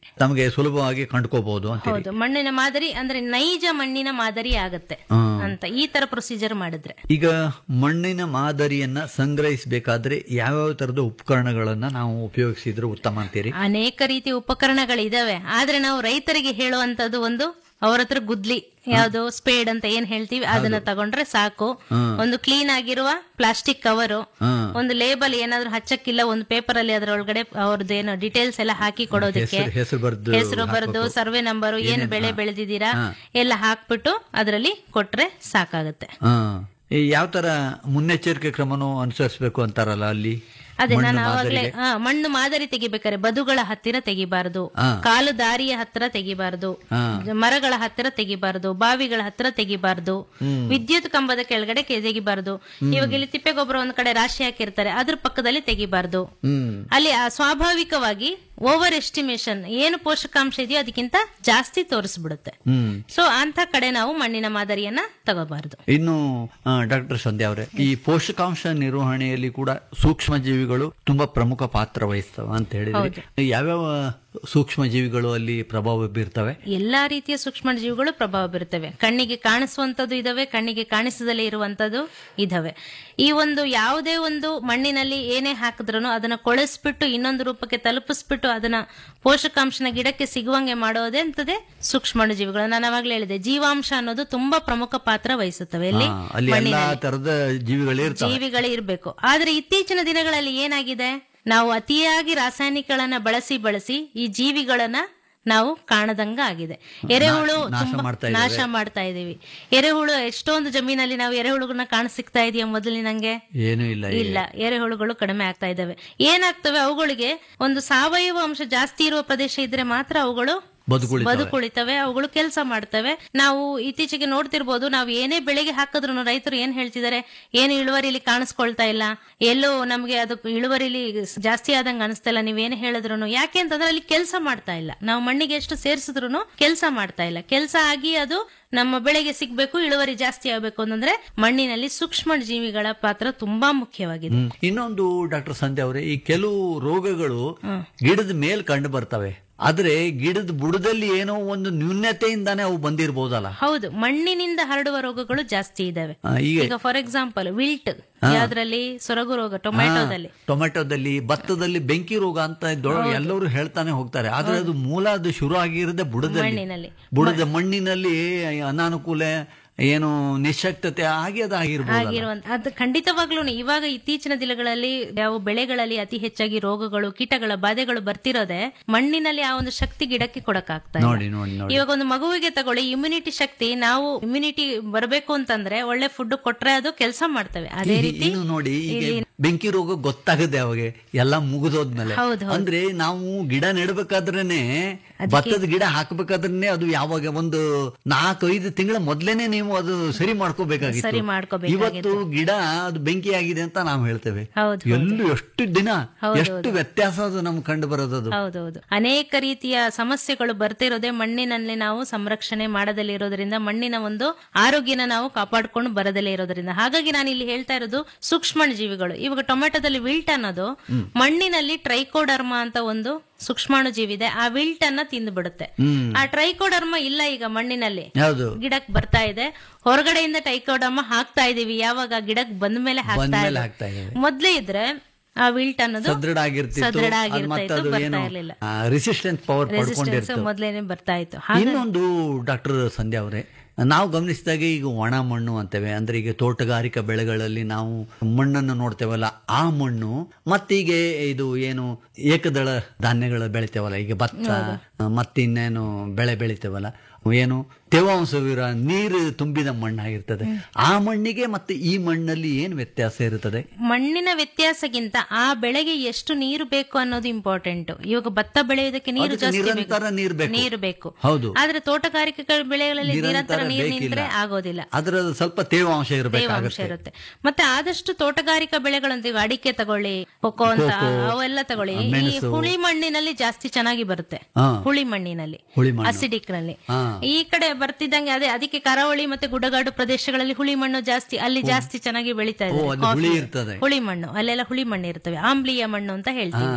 ತಮಗೆ ಸುಲಭವಾಗಿ ಕಂಡ್ಕೋಬಹುದು ಅಂತ ಹೌದು ಮಣ್ಣಿನ ಮಾದರಿ ಅಂದ್ರೆ ನೈಜ ಮಣ್ಣಿನ ಮಾದರಿ ಆಗತ್ತೆ ಅಂತ ಈ ತರ ಪ್ರೊಸೀಜರ್ ಮಾಡಿದ್ರೆ ಈಗ ಮಣ್ಣಿನ ಮಾದರಿಯನ್ನ ಸಂಗ್ರಹಿಸಬೇಕಾದ್ರೆ ಯಾವ್ಯಾವ ತರದ ಉಪಕರಣಗಳನ್ನ ನಾವು ಉಪಯೋಗಿಸಿದ್ರೆ ಉತ್ತಮ ಅಂತೀರಿ ಅನೇಕ ರೀತಿಯ ಉಪಕರಣಗಳಿದಾವೆ ಆದ್ರೆ ನಾವು ರೈತರಿಗೆ ಹೇಳುವಂತದ್ದು ಒಂದು ಅವ್ರ ಹತ್ರ ಗುದ್ಲಿ ಯಾವ್ದು ಸ್ಪೇಡ್ ಅಂತ ಏನ್ ಹೇಳ್ತೀವಿ ಅದನ್ನ ತಗೊಂಡ್ರೆ ಸಾಕು ಒಂದು ಕ್ಲೀನ್ ಆಗಿರುವ ಪ್ಲಾಸ್ಟಿಕ್ ಕವರು ಒಂದು ಲೇಬಲ್ ಏನಾದ್ರೂ ಹಚ್ಚಕ್ಕಿಲ್ಲ ಒಂದು ಪೇಪರ್ ಅಲ್ಲಿ ಅದರೊಳಗಡೆ ಅವ್ರದ್ದು ಏನೋ ಡೀಟೇಲ್ಸ್ ಎಲ್ಲ ಹಾಕಿ ಕೊಡೋದಕ್ಕೆ ಹೆಸರು- ಹೆಸರು ಬರ್ದು ಹೆಸರು ಬರೆದು ಸರ್ವೆ ನಂಬರ್ ಏನ್ ಬೆಳೆ ಬೆಳೆದಿದ್ದೀರಾ ಎಲ್ಲ ಹಾಕ್ಬಿಟ್ಟು ಅದರಲ್ಲಿ ಕೊಟ್ರೆ ಸಾಕಾಗುತ್ತೆ ಹಾ ಈ ಯಾವ ತರ ಮುನ್ನೆಚ್ಚರಿಕೆ ಕ್ರಮನೂ ಅನುಸರಿಸಬೇಕು ಅಂತಾರಲ್ಲ ಅಲ್ಲಿ ಅದೇ ಮಣ್ಣು ನಾನು ಅವಾಗ್ಲೇ ಮಾದರಿಗೆ? ಹಾ, ಮಣ್ಣು ಮಾದರಿ ತೆಗಿಬೇಕಾರೆ ಬದುಗಳ ಹತ್ತಿರ ತೆಗಿಬಾರದು ಕಾಲು ದಾರಿಯ ಹತ್ತಿರ ತೆಗಿಬಾರದು ಮರಗಳ ಹತ್ತಿರ ತೆಗಿಬಾರದು ಬಾವಿಗಳ ಹತ್ತಿರ ತೆಗಿಬಾರದು ವಿದ್ಯುತ್ ಕಂಬದ ಕೆಳಗಡೆ ಕೆ- ತೆಗಿಬಾರದು ಇವಾಗ ಇಲ್ಲಿ ತಿಪ್ಪೆ ಗೊಬ್ಬರ ಒಂದ್ ಕಡೆ ರಾಶಿ ಹಾಕಿರ್ತಾರೆ ಅದ್ರ ಪಕ್ಕದಲ್ಲಿ ತೆಗಿಬಾರದು ಹ್ಮ್ ಅಲ್ಲಿ ಆ ಸ್ವಾಭಾವಿಕವಾಗಿ ಓವರ್ ಎಸ್ಟಿಮೇಶನ್ ಏನು ಪೋಷಕಾಂಶ ಇದೆಯೋ ಅದಕ್ಕಿಂತ ಜಾಸ್ತಿ ತೋರಿಸ್ಬಿಡುತ್ತೆ ಹ್ಮ್ ಸೊ ಅಂತ ಕಡೆ ನಾವು ಮಣ್ಣಿನ ಮಾದರಿಯನ್ನ ತಗೋಬಾರದು ಇನ್ನು ಡಾಕ್ಟರ್ ಸಂಧ್ಯಾ ಅವರೇ ಈ ಪೋಷಕಾಂಶ ನಿರ್ವಹಣೆಯಲ್ಲಿ ಕೂಡ ಸೂಕ್ಷ್ಮ ಜೀವಿಗಳು ತುಂಬಾ ಪ್ರಮುಖ ಪಾತ್ರ ವಹಿಸ್ತವೆ ಅಂತ ಹೇಳಿದ್ರೆ ಯಾವ್ಯಾವ ಸೂಕ್ಷ್ಮ ಜೀವಿಗಳು ಅಲ್ಲಿ ಪ್ರಭಾವ ಬೀರ್ತವೆ ಎಲ್ಲಾ ರೀತಿಯ ಸೂಕ್ಷ್ಮ ಜೀವಿಗಳು ಪ್ರಭಾವ ಬೀರುತ್ತವೆ ಕಣ್ಣಿಗೆ ಕಾಣಿಸುವಂತದ್ದು ಇದಾವೆ ಕಣ್ಣಿಗೆ ಕಾಣಿಸದಲ್ಲೇ ಇರುವಂತದ್ದು ಇದಾವೆ ಈ ಒಂದು ಯಾವುದೇ ಒಂದು ಮಣ್ಣಿನಲ್ಲಿ ಏನೇ ಹಾಕಿದ್ರು ಅದನ್ನ ಕೊಳೆಸ್ಬಿಟ್ಟು ಇನ್ನೊಂದು ರೂಪಕ್ಕೆ ತಲುಪಿಸ್ಬಿಟ್ಟು ಅದನ್ನ ಪೋಷಕಾಂಶನ ಗಿಡಕ್ಕೆ ಸಿಗುವಂಗೆ ಮಾಡೋದೇ ಅಂತದೇ ಸೂಕ್ಷ್ಮ ಜೀವಿಗಳು ನಾನು ಅವಾಗಲೇ ಹೇಳಿದೆ ಜೀವಾಂಶ ಅನ್ನೋದು ತುಂಬಾ ಪ್ರಮುಖ ಪಾತ್ರ ವಹಿಸುತ್ತವೆ ಇಲ್ಲಿ ಹಾ, ಅಲ್ಲಿ ಎಲ್ಲಾ ಮಣ್ಣಿನಲ್ಲಿ ತರದ ಜೀವಿಗಳು ಇರ್ತವೆ ಜೀವಿಗಳೇ ಇರಬೇಕು ಆದ್ರೆ ಇತ್ತೀಚಿನ ದಿನಗಳಲ್ಲಿ ಏನಾಗಿದೆ ನಾವು ಅತಿಯಾಗಿ ರಾಸಾಯನಿಕಗಳನ್ನ ಬಳಸಿ ಬಳಸಿ ಈ ಜೀವಿಗಳನ್ನ ನಾವು ಕಾಣದಂಗ ಆಗಿದೆ ಎರೆಹುಳು ನಾಶ ತುಂಬಾ ಮಾಡ್ತಾ ಇದ್ದೇವೆ. ನಾಶ ಮಾಡ್ತಾ ಇದೀವಿ ಎರೆಹುಳು ಎಷ್ಟೊಂದು ಜಮೀನಲ್ಲಿ ನಾವು ಎರೆಹುಳುಗಳನ್ನ ಕಾಣ ಸಿಗ್ತಾ ಇದೆಯಾ ಮೊದಲಿನಂಗೆ ಏನೂ ಇಲ್ಲ ಇಲ್ಲ ಎರೆಹುಳುಗಳು ಕಡಿಮೆ ಆಗ್ತಾ ಇದಾವೆ ಏನಾಗ್ತವೆ ಅವುಗಳಿಗೆ ಒಂದು ಸಾವಯವ ಅಂಶ ಜಾಸ್ತಿ ಇರುವ ಪ್ರದೇಶ ಇದ್ರೆ ಮಾತ್ರ ಅವುಗಳು ಬದುಕುಳಿತವೆ. ಬದುಕುಳಿತವೆ ಅವುಗಳು ಕೆಲಸ ಮಾಡ್ತವೆ ನಾವು ಇತ್ತೀಚೆಗೆ ನೋಡ್ತಿರ್ಬೋದು ನಾವು ಏನೇ ಬೆಳೆಗೆ ಹಾಕಿದ್ರು ರೈತರು ಏನ್ ಹೇಳ್ತಿದ್ದಾರೆ ಏನು ಇಳುವರಿಲಿ ಕಾಣಿಸ್ಕೊಳ್ತಾ ಇಲ್ಲ ಎಲ್ಲೋ ನಮ್ಗೆ ಅದು ಇಳುವರಿಲಿ ಜಾಸ್ತಿ ಆದಂಗ ಅನಿಸ್ತಾ ಇಲ್ಲ ನೀವೇನು ಹೇಳಿದ್ರು ಯಾಕೆ ಅಂತಂದ್ರೆ ಅಲ್ಲಿ ಕೆಲಸ ಮಾಡ್ತಾ ಇಲ್ಲ ನಾವು ಮಣ್ಣಿಗೆ ಎಷ್ಟು ಸೇರಿಸಿದ್ರು ಕೆಲಸ ಮಾಡ್ತಾ ಇಲ್ಲ ಕೆಲಸ ಆಗಿ ಅದು ನಮ್ಮ ಬೆಳೆಗೆ ಸಿಗ್ಬೇಕು ಇಳುವರಿ ಜಾಸ್ತಿ ಆಗ್ಬೇಕು ಅಂತಂದ್ರೆ ಮಣ್ಣಿನಲ್ಲಿ ಸೂಕ್ಷ್ಮ ಜೀವಿಗಳ ಪಾತ್ರ ತುಂಬಾ ಮುಖ್ಯವಾಗಿದೆ ಹ್ಮ್. ಇನ್ನೊಂದು ಡಾಕ್ಟರ್ ಸಂಧ್ಯಾ ಅವರೇ ಈ ಕೆಲವು ರೋಗಗಳು ಗಿಡದ ಮೇಲ್ ಕಂಡು ಬರ್ತವೆ ಆದ್ರೆ ಗಿಡದ ಬುಡದಲ್ಲಿ ಏನೋ ಒಂದು ನ್ಯೂನ್ಯತೆಯಿಂದಾನೇ ಅವು ಬಂದಿರಬಹುದಲ್ಲ ಹೌದು ಮಣ್ಣಿನಿಂದ ಹರಡುವ ರೋಗಗಳು ಜಾಸ್ತಿ ಇದಾವೆ ಆ, ಈಗ ಈಗ ಫಾರ್ ಎಕ್ಸಾಂಪಲ್ ವಿಲ್ಟ್ ಯಾವ್ದ್ರಲ್ಲಿ ಸೊರಗು ರೋಗ ಟೊಮ್ಯಾಟೋದಲ್ಲಿ ಟೊಮೆಟೊದಲ್ಲಿ ಭತ್ತದಲ್ಲಿ ಬೆಂಕಿ ರೋಗ ಅಂತ ದೊ- ಎಲ್ಲರೂ ಹೇಳ್ತಾನೆ ಹೋಗ್ತಾರೆ ಆದ್ರೆ ಅದು ಮೂಲ ಅದು ಶುರು ಆಗಿರೋದೇ ಬುಡದಲ್ಲಿ ಮಣ್ಣಿನಲ್ಲಿ ಬುಡದ ಮಣ್ಣಿನಲ್ಲಿ ಅನಾನುಕೂಲ ಏನು ನಿಶಕ್ತತೆ ಆಗಿ ಅದು ಆಗಿರ್ಬೋದು ಆಗಿರುವಂತ ಅದು ಖಂಡಿತವಾಗ್ಲೂ ಇವಾಗ ಇತ್ತೀಚಿನ ದಿನಗಳಲ್ಲಿ ಯಾವ ಬೆಳೆಗಳಲ್ಲಿ ಅತಿ ಹೆಚ್ಚಾಗಿ ರೋಗಗಳು ಕೀಟಗಳ ಬಾಧೆಗಳು ಬರ್ತಿರೋದೆ ಮಣ್ಣಿನಲ್ಲಿ ಆ ಒಂದು ಶಕ್ತಿ ಗಿಡಕ್ಕೆ ಕೊಡಕ್ಕಾಗ್ತಾ ಇಲ್ಲ. ನೋಡಿ ನೋಡಿ ನೋಡಿ ಇವಾಗ ಒಂದು ಮಗುವಿಗೆ ತಗೊಳ್ಳಿ ಇಮ್ಯುನಿಟಿ ಶಕ್ತಿ ನಾವು ಇಮ್ಯುನಿಟಿ ಬರಬೇಕು ಅಂತಂದ್ರೆ ಒಳ್ಳೆ ಫುಡ್ ಕೊಟ್ರೆ ಅದು ಕೆಲಸ ಮಾಡ್ತವೆ ಅದೇ ಇಲ್ಲಿ ರೀತಿ ಇನ್ನು ನೋಡಿ ಈಗ ಬೆಂಕಿ ರೋಗ ಗೊತ್ತಾಗದೆ ಅವಾಗ ಎಲ್ಲ ಮುಗಿದೋದ್ಮೇಲೆ ಹೌದು, ಅಂದ್ರೆ ನಾವು ಗಿಡ ನೆಡ್ಬೇಕಾದ್ರೇನೆ ಭತ್ತದ ಗಿಡ ಹಾಕ್ಬೇಕಾದ್ರೇನೆ ಅದು ಯಾವಾಗ ಒಂದು ನಾಲ್ಕೈದು ತಿಂಗಳ ಮೊದ್ಲೇನೆ ನೀವು ಅದು ಸರಿ ಸರಿ ಮಾಡ್ಕೋಬೇಕಾಗಿತ್ತು ಮಾಡ್ಕೋಬೇಕಾಗಿತ್ತು. ಇವತ್ತು ಗಿಡ ಅದು ಬೆಂಕಿ ಆಗಿದೆ ಅಂತ ನಾವು ಹೇಳ್ತೇವೆ ಹೌದು, ಎಲ್ಲೂ ಎಷ್ಟು ದಿನ ಎಷ್ಟು ವ್ಯತ್ಯಾಸ ಅದು ನಮ್ಗೆ ಕಂಡು ಬರೋದದು ಹೌದೌದು ಅನೇಕ ರೀತಿಯ ಸಮಸ್ಯೆಗಳು ಬರ್ತಿರೋದೇ ಮಣ್ಣಿನಲ್ಲಿ ನಾವು ಸಂರಕ್ಷಣೆ ಮಾಡದಲ್ಲೇ ಇರೋದ್ರಿಂದ ಮಣ್ಣಿನ ಒಂದು ಆರೋಗ್ಯನ ನಾವು ಕಾಪಾಡ್ಕೊಂಡು ಬರದಲ್ಲೇ ಇರೋದ್ರಿಂದ ಹಾಗಾಗಿ ನಾನು ಇಲ್ಲಿ ಹೇಳ್ತಾ ಇರೋದು ಸೂಕ್ಷ್ಮ ಜೀವಿಗಳು ಇವಾಗ ಟೊಮೆಟೊದಲ್ಲಿ ವಿಲ್ಟ್ ಅನ್ನೋದು ಮಣ್ಣಿನಲ್ಲಿ ಟ್ರೈಕೋಡರ್ಮ ಅಂತ ಒಂದು ಸೂಕ್ಷ್ಮಾಣು ಜೀವಿ ಇದೆ ಆ ವಿಲ್ಟ್ ಅನ್ನ ತಿಂದು ಬಿಡುತ್ತೆ ಆ ಟ್ರೈಕೋಡರ್ಮ ಇಲ್ಲ ಈಗ ಮಣ್ಣಿನಲ್ಲಿ ಯಾವುದು ಗಿಡಕ್ ಬರ್ತಾ ಇದೆ ಹೊರಗಡೆಯಿಂದ ಟ್ರೈಕೋಡರ್ಮ ಹಾಕ್ತಾ ಇದೀವಿ ಯಾವಾಗ ಗಿಡಕ್ ಬಂದ ಮೇಲೆ ಹಾಕ್ತಾ ಬಂದ್ಮೇಲೆ ಇದೆ ಹಾಕ್ತಾ ಇದ್ದೇವೆ ಮೊದ್ಲೇ ಇದ್ರೆ ಆ ವಿಲ್ಟ್ ಅನ್ನೋದು ಸದೃಢ ಆಗಿರ್ತಿತ್ತು ಸದೃಢ ಅದ್ ಆಗಿರ್ತಾ ಮತ್ತೆ ಇತ್ತು, ಅದು ಬರ್ತಾ ಏನು ಇರ್ಲಿಲ್ಲ. ರೆಸಿಸ್ಟೆನ್ಸ್ ಪವರ್ ರೆಸಿಸ್ಟೆನ್ಸ್ ಪಡ್ಕೊಂಡಿರ್ತದೆ ಮೊದ್ಲೇನೆ ಬರ್ತಾ ಇತ್ತು ಹಾಗೆ ಇನ್ನೊಂದು ಡಾಕ್ಟರ್ ಸಂಧ್ಯಾ ಅವರೇ ನಾವು ಗಮನಿಸಿದಾಗ ಈಗ ಒಣ ಮಣ್ಣು ಅಂತೇವೆ ಅಂದ್ರೆ ಈಗ ತೋಟಗಾರಿಕಾ ಬೆಳೆಗಳಲ್ಲಿ ನಾವು ಮಣ್ಣನ್ನು ನೋಡ್ತೇವಲ್ಲ ಆ ಮಣ್ಣು ಮತ್ತೀಗ ಇದು ಏನು ಏಕದಳ ಧಾನ್ಯಗಳು ಬೆಳಿತೇವಲ್ಲ ಈಗ ಭತ್ತ ಮತ್ತಿನ್ನೇನು ಬೆಳೆ ಬೆಳಿತೇವಲ್ಲ ಏನು ತೇವಾಂಶವಿರ ನೀರು ತುಂಬಿದ ಮಣ್ಣಾಗಿರ್ತದೆ ಆ ಮಣ್ಣಿಗೆ ಮತ್ತೆ ಈ ಮಣ್ಣಲ್ಲಿ ಏನು ವ್ಯತ್ಯಾಸ ಇರುತ್ತದೆ ಮಣ್ಣಿನ ವ್ಯತ್ಯಾಸಕ್ಕಿಂತ ಆ ಬೆಳೆಗೆ ಎಷ್ಟು ನೀರು ಬೇಕು ಅನ್ನೋದು ಇಂಪಾರ್ಟೆಂಟ್ ಇವಾಗ ಭತ್ತ ಬೆಳೆಯೋದಕ್ಕೆ ನೀರು ಅದಕ್ಕೆ ಜಾಸ್ತಿ ನಿರಂತರ ಬೇಕು. ನೀರು ಬೇಕು. ನೀರು ಬೇಕು ಹೌದು. ಆದ್ರೆ ತೋಟಗಾರಿಕೆ ಬೆಳೆಗಳಲ್ಲಿ ನಿರಂತರ ನಿರಂತರ ನೀರು ಬೇಕಿಲ್ಲ. ನಿಂತ್ರೆ ಆಗೋದಿಲ್ಲ ಅದರ ಸ್ವಲ್ಪ ತೇವಾಂಶ ತೇವಾಂಶ ಇರಬೇಕಾಗುತ್ತೆ ಇರುತ್ತೆ ಮತ್ತೆ ಆದಷ್ಟು ತೋಟಗಾರಿಕಾ ಬೆಳೆಗಳಂತ ಈಗ ಅಡಿಕೆ ತಗೊಳ್ಳಿ ಕೊಕ್ಕೋ ಅಂತ ಅವೆಲ್ಲ ತಗೊಳ್ಳಿ ಈ ಹುಳಿ ಮಣ್ಣಿನಲ್ಲಿ ಜಾಸ್ತಿ ಚೆನ್ನಾಗಿ ಬರುತ್ತೆ ಹಾ. ಹುಳಿ ಮಣ್ಣಿನಲ್ಲಿ ಹುಳಿ ಮಣ್ಣು. ಅಸಿಡಿಕ್ ನಲ್ಲಿ ಹಾ. ಈ ಕಡೆ ಬರ್ತಿದ್ದಂಗೆ ಅದೇ ಅದಕ್ಕೆ ಕರಾವಳಿ ಮತ್ತೆ ಗುಡ್ಡಗಾಡು ಪ್ರದೇಶಗಳಲ್ಲಿ ಹುಳಿ ಮಣ್ಣು ಜಾಸ್ತಿ ಅಲ್ಲಿ ಜಾಸ್ತಿ ಚೆನ್ನಾಗಿ ಬೆಳೀತಾ ಓ, ಇದೆ ಅಲ್ಲಿ ಹುಳಿ ಇರ್ತದೆ. ಹುಳಿ ಮಣ್ಣು ಅಲ್ಲೆಲ್ಲ ಹುಳಿ ಮಣ್ಣು ಇರ್ತವೆ ಆಮ್ಲೀಯ ಮಣ್ಣು ಅಂತ ಹೇಳ್ತೀವಿ ಹಾ, ಹಾ, ಹಾ.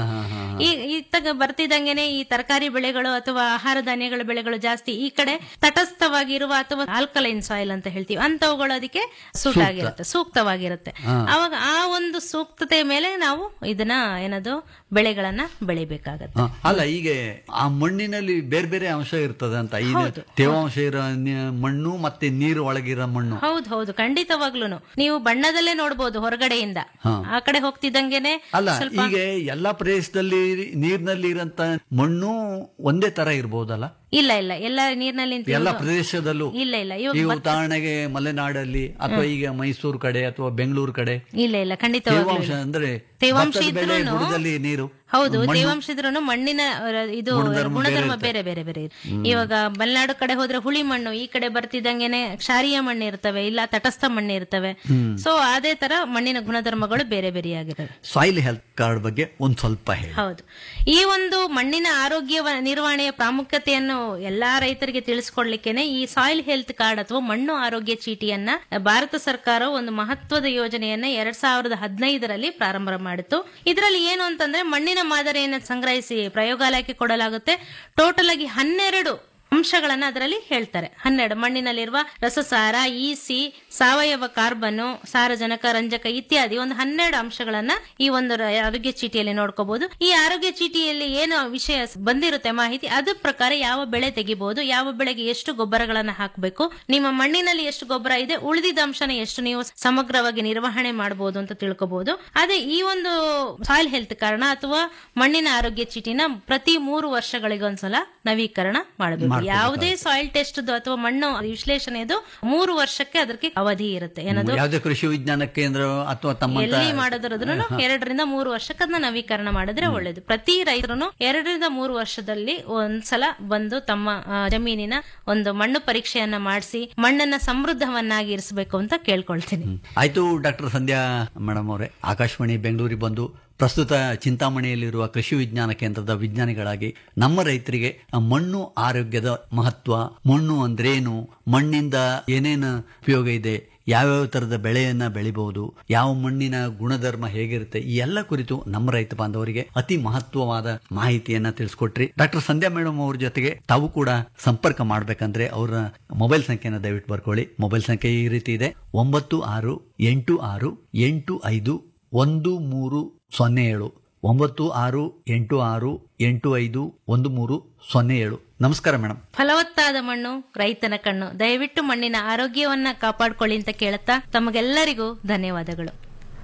ಈ ಇತ್ತಾಗ ಬರ್ತಿದ್ದಂಗೆನೆ ಈ ತರಕಾರಿ ಬೆಳೆಗಳು ಅಥವಾ ಆಹಾರ ಧಾನ್ಯಗಳ ಬೆಳೆಗಳು ಜಾಸ್ತಿ ಈ ಕಡೆ ತಟಸ್ಥವಾಗಿರುವ ಅಥವಾ ಆಲ್ಕಲೈನ್ ಸಾಯಿಲ್ ಅಂತ ಹೇಳ್ತೀವಿ ಅಂತವುಗಳು ಅದಕ್ಕೆ ಸೂಟ್ ಆಗಿರುತ್ತೆ ಸೂಕ್ತವಾಗಿರುತ್ತೆ ಅವಾಗ ಆ ಒಂದು ಸೂಕ್ತತೆ ಮೇಲೆ ನಾವು ಇದನ್ನ ಏನದು ಬೆಳೆಗಳನ್ನ ಬೆಳಿಬೇಕಾಗತ್ತೆ ಹ, ಅಲ್ಲ ಈಗ ಆ ಮಣ್ಣಿನಲ್ಲಿ ಬೇರೆ ಬೇರೆ ಅಂಶ ಇರ್ತದೆ ಅಂತ ಈಗ ತೇವಾಂಶ ಇರೋ ನಿ- ಮಣ್ಣು ಮತ್ತೆ ನೀರು ಒಳಗಿರೋ ಮಣ್ಣು ಹೌದು ಹೌದು ಖಂಡಿತವಾಗ್ಲೂನು ನೀವು ಬಣ್ಣದಲ್ಲೇ ನೋಡ್ಬೋದು ಹೊರಗಡೆಯಿಂದ ಆ ಕಡೆ ಹೋಗ್ತಿದ್ದಂಗೆನೆ ಅಲ್ಲ ಸ್ವಲ್ಪ ಈಗ ಎಲ್ಲಾ ಪ್ರದೇಶದಲ್ಲಿ ನೀರಿನಲ್ಲಿ ಇರಂತ ಮಣ್ಣು ಒಂದೇ ತರ ಇರ್ಬೋದಲ್ಲ ಇಲ್ಲ ಇಲ್ಲ ಎಲ್ಲ ನೀರಿನಲ್ಲಿ ನಿಂತಿರೋದು- ಎಲ್ಲ ಪ್ರದೇಶದಲ್ಲೂ ಇಲ್ಲ ಇಲ್ಲ ಇವಾಗ ಈಗ ಉದಾಹರಣೆಗೆ ಮಲೆನಾಡಲ್ಲಿ ಅಥವಾ ಈಗ ಮೈಸೂರು ಕಡೆ ಅಥವಾ ಬೆಂಗಳೂರು ಕಡೆ ಇಲ್ಲ ಇಲ್ಲ ಖಂಡಿತವಾಗ್ಲೂ ತೇವಾಂಶ ಇಲ್ಲ. ಅಂದ್ರೆ ತೇವಾಂಶ ಭತ್ತದ ಬೆಳೆ ಇದ್ರೂನು- ಬುಡದಲ್ಲಿ ನೀರು ಹೌದು ಮಣ್ಣು. ತೇವಾಂಶ ಇದ್ರೂನು ಮಣ್ಣಿನ ಅಹ್, ಇದು ಗುಣಧರ್ಮ ಬೇರೆ ಗುಣಧರ್ಮ ಇರುತ್ತೆ. ಬೇರೆ ಬೇರೆ ಬೇರೆ ಇರುತ್ತೆ. ಇವಾಗ ಮಲೆನಾಡು ಕಡೆ ಹೋದ್ರೆ ಹುಳಿ ಮಣ್ಣು ಈ ಕಡೆ ಬರ್ತಿದ್ದಂಗೆನೆ ಕ್ಷಾರೀಯ ಮಣ್ಣು ಇರ್ತವೆ ಇಲ್ಲ ತಟಸ್ಥ ಮಣ್ಣು ಇರ್ತವೆ ಸೊ ಅದೇ ತರ ಮಣ್ಣಿನ ಗುಣಧರ್ಮಗಳು ಬೇರೆ ಬೇರೆಯಾಗಿರ್ತವೆ ಸಾಯಿಲ್ ಹೆಲ್ತ್ ಕಾರ್ಡ್ ಬಗ್ಗೆ ಒಂದ್ ಸ್ವಲ್ಪ ಹೇಳಿ ಹೌದು ಈ ಒಂದು ಮಣ್ಣಿನ ಆರೋಗ್ಯ ನಿರ್ವಹಣೆಯ ಪ್ರಾಮುಖ್ಯತೆಯನ್ನು ಎಲ್ಲಾ ರೈತರಿಗೆ ತಿಳಿಸ್ಕೊಡ್ಲಿಕ್ಕೇನೆ ಈ ಸಾಯಿಲ್ ಹೆಲ್ತ್ ಕಾರ್ಡ್ ಅಥವಾ ಮಣ್ಣು ಆರೋಗ್ಯ ಚೀಟಿಯನ್ನ ಭಾರತ ಸರ್ಕಾರ ಒಂದು ಮಹತ್ವದ ಯೋಜನೆಯನ್ನ ಎರಡ್ ಸಾವಿರದ ಹದಿನೈದರಲ್ಲಿ ಪ್ರಾರಂಭ ಮಾಡಿತ್ತು ಇದರಲ್ಲಿ ಏನು ಅಂತಂದ್ರೆ ಮಣ್ಣಿನ ಮಾದರಿಯನ್ನು ಸಂಗ್ರಹಿಸಿ ಪ್ರಯೋಗಾಲಯಕ್ಕೆ ಕೊಡಲಾಗುತ್ತೆ ಟೋಟಲ್ ಆಗಿ ಹನ್ನೆರಡು ಅಂಶಗಳನ್ನ ಅದರಲ್ಲಿ ಹೇಳ್ತಾರೆ ಹನ್ನೆರಡು ಮಣ್ಣಿನಲ್ಲಿರುವ ರಸಸಾರ ಈಸಿ ಸಾವಯವ ಕಾರ್ಬನ್ ಸಾರಜನಕ ರಂಜಕ ಇತ್ಯಾದಿ ಒಂದು ಹನ್ನೆರಡು ಅಂಶಗಳನ್ನ ಈ ಒಂದು ರ- ಆರೋಗ್ಯ ಚೀಟಿಯಲ್ಲಿ ನೋಡ್ಕೋಬಹುದು ಈ ಆರೋಗ್ಯ ಚೀಟಿಯಲ್ಲಿ ಏನು ವಿಷಯ ಸ್- ಬಂದಿರುತ್ತೆ ಮಾಹಿತಿ ಅದ್ರ ಪ್ರಕಾರ ಯಾವ ಬೆಳೆ ತೆಗಿಬಹುದು ಯಾವ ಬೆಳೆಗೆ ಎಷ್ಟು ಗೊಬ್ಬರಗಳನ್ನ ಹಾಕಬೇಕು ನಿಮ್ಮ ಮಣ್ಣಿನಲ್ಲಿ ಎಷ್ಟು ಗೊಬ್ಬರ ಇದೆ ಉಳಿದಿದ್ದ ಅಂಶನ ಎಷ್ಟು ನೀವು ಸಮಗ್ರವಾಗಿ ನಿರ್ವಹಣೆ ಮಾಡಬಹುದು ಅಂತ ತಿಳ್ಕೋಬಹುದು ಅದೇ ಈ ಒಂದು ಸಾಯಿಲ್ ಹೆಲ್ತ್ ಕಾರಣ ಅಥವಾ ಮಣ್ಣಿನ ಆರೋಗ್ಯ ಚೀಟಿನ ಪ್ರತಿ ಮೂರು ವರ್ಷಗಳಿಗೊಂದ್ಸಲ ನವೀಕರಣ ಮಾಡಬೇಕು ಯಾವುದೇ ಸಾಯಿಲ್ ಟೆಸ್ಟ್ ಅಥವಾ ಮಣ್ಣು ವಿಶ್ಲೇಷಣೆದು ಮೂರು ವರ್ಷಕ್ಕೆ ಅದಕ್ಕೆ ಅವಧಿ ಇರುತ್ತೆ ಏನದು ಯಾವುದೇ ಕೃಷಿ ವಿಜ್ಞಾನ ಕೇಂದ್ರ ಅಥವಾ ತಮ್ಮ ಎಲ್ಲಿ ಮಾಡೋದ್ರದ್ರು ಎರಡರಿಂದ ಮೂರು ವರ್ಷಕ್ಕೆ ಅದನ್ನ ನವೀಕರಣ ಮಾಡಿದ್ರೆ ಒಳ್ಳೇದು ಪ್ರತಿ ರೈತರು ಎರಡರಿಂದ ಮೂರು ವರ್ಷದಲ್ಲಿ ಒಂದ್ಸಲ ಬಂದು ತಮ್ಮ ಆ, ಜಮೀನಿನ ಒಂದು ಮಣ್ಣು ಪರೀಕ್ಷೆಯನ್ನ ಮಾಡಿಸಿ ಮಣ್ಣನ್ನ ಸಮೃದ್ಧವನ್ನಾಗಿ ಇರಿಸಬೇಕು ಅಂತ ಕೇಳ್ಕೊಳ್ತೀನಿ ಆಯ್ತು ಡಾಕ್ಟರ್ ಸಂಧ್ಯಾ ಮೇಡಮ್ ಅವರೇ ಆಕಾಶವಾಣಿ ಬೆಂಗಳೂರಿಗೆ ಬಂದು ಪ್ರಸ್ತುತ ಚಿಂತಾಮಣಿಯಲ್ಲಿರುವ ಕೃಷಿ ವಿಜ್ಞಾನ ಕೇಂದ್ರದ ವಿಜ್ಞಾನಿಗಳಾಗಿ ನಮ್ಮ ರೈತರಿಗೆ ಆ ಮಣ್ಣು ಆರೋಗ್ಯದ ಮಹತ್ವ ಮಣ್ಣು ಅಂದ್ರೇನು ಮಣ್ಣಿಂದ ಏನೇನು ಉಪಯೋಗ ಇದೆ ಯಾವ್ಯಾವ ತರದ ಬೆಳೆಯನ್ನ ಬೆಳಿಬಹುದು ಯಾವ ಮಣ್ಣಿನ ಗುಣಧರ್ಮ ಹೇಗಿರುತ್ತೆ ಈ ಎಲ್ಲ ಕುರಿತು ನಮ್ಮ ರೈತ ಬಾಂಧವರಿಗೆ ಅತಿ ಮಹತ್ವವಾದ ಮಾಹಿತಿಯನ್ನ ತಿಳಿಸ್ಕೊಟ್ರಿ ಡಾಕ್ಟರ್ ಸಂಧ್ಯಾ ಮೇಡಮ್ ಅವ್ರ ಜೊತೆಗೆ ತಾವು ಕೂಡ ಸಂಪರ್ಕ ಮಾಡ್ಬೇಕಂದ್ರೆ ಅವರ ಮೊಬೈಲ್ ಸಂಖ್ಯೆನ ದಯವಿಟ್ಟು ಬರ್ಕೊಳ್ಳಿ ಮೊಬೈಲ್ ಸಂಖ್ಯೆ ಈ ರೀತಿ ಇದೆ ಒಂಬತ್ತು ಆರು ಎಂಟು ಆರು ಎಂಟು ಐದು ಒಂದು ಮೂರು ಸೊನ್ನೆ ಏಳು ಒಂಬತ್ತು ಆರು ಎಂಟು ಆರು ಎಂಟು ಐದು ಒಂದು ಮೂರು ಸೊನ್ನೆ ಏಳು ನಮಸ್ಕಾರ ಮೇಡಮ್ ಫಲವತ್ತಾದ ಮಣ್ಣು ರೈತನ ಕಣ್ಣು ದಯವಿಟ್ಟು ಮಣ್ಣಿನ ಆರೋಗ್ಯವನ್ನ ಕಾಪಾಡ್ಕೊಳ್ಳಿ ಅಂತ ಕೇಳುತ್ತಾ ತಮಗೆಲ್ಲರಿಗೂ ಧನ್ಯವಾದಗಳು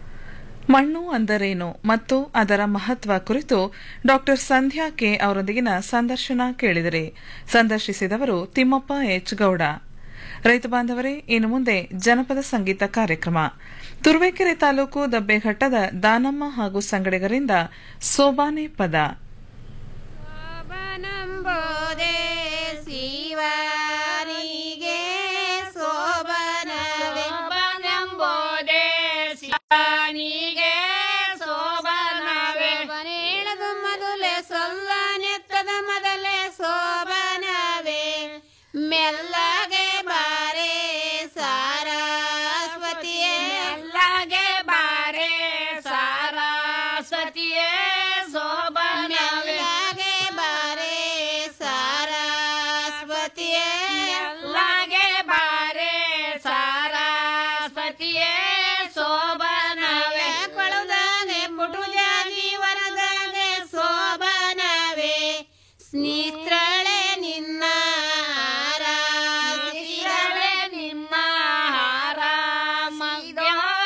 ಮಣ್ಣು ಅಂದರೇನು ಮತ್ತು ಅದರ ಮಹತ್ವ ಕುರಿತು ಡಾಕ್ಟರ್ ಸಂಧ್ಯಾ ಕೆ ಅವರೊಂದಿಗಿನ ಸಂದರ್ಶನ ಕೇಳಿದರೆ ಸಂದರ್ಶಿಸಿದವರು ತಿಮ್ಮಪ್ಪ ಎಚ್ ಗೌಡ ರೈತ ಬಾಂಧವರೇ ಇನ್ನು ಮುಂದೆ ಜನಪದ ಸಂಗೀತ ಕಾರ್ಯಕ್ರಮ ತುರುವೇಕೆರೆ ತಾಲೂಕು ದಬ್ಬೆಘಟ್ಟದ ದಾನಮ್ಮ ಹಾಗೂ ಸಂಗಡಿಗರಿಂದ ಸೋಬಾನೆ ಪದ ಶೋಭನಂಬೋದೆ ಶಿವನಿಗೆ ಶೋಭನವೇ ಶೋಭನಂಬೋದೆ ಶಿವನಿಗೆ ಶೋಭನವೇ ಶೋಭನೇಳದು ಮೊದಲೇ ಸೊಲ್ಲ ನೆತ್ತದ ಮೊದಲೇ ಶೋಭನವೇ ಮೆಲ್ಲಗೆ ಬಾರೆ ಸಾರಸ್ವತಿಯೇ ಮೆಲ್ಲಗೆ ಬಾರೆ ಸಾರಸ್ವತಿಯೇ ಶೋಭನವೇ ಬಾರೆ ಸಾರಸ್ವತಿಯೇ ಮೆಲ್ಲಗೆ ಬಾರೆ ಸಾರಸ್ವತಿಯೇ ಶೋಭನವೇ ಕೊಳದಾಗೆ ಪುಟುಜಾಗಿ ವರದಾಗೆ ಶೋಭನವೇ ಸ್ನೇತ್ರಳೆ ನಿನ್ನ ಹಾರ ನಿನ್ನ ಹಾರ ಮಗ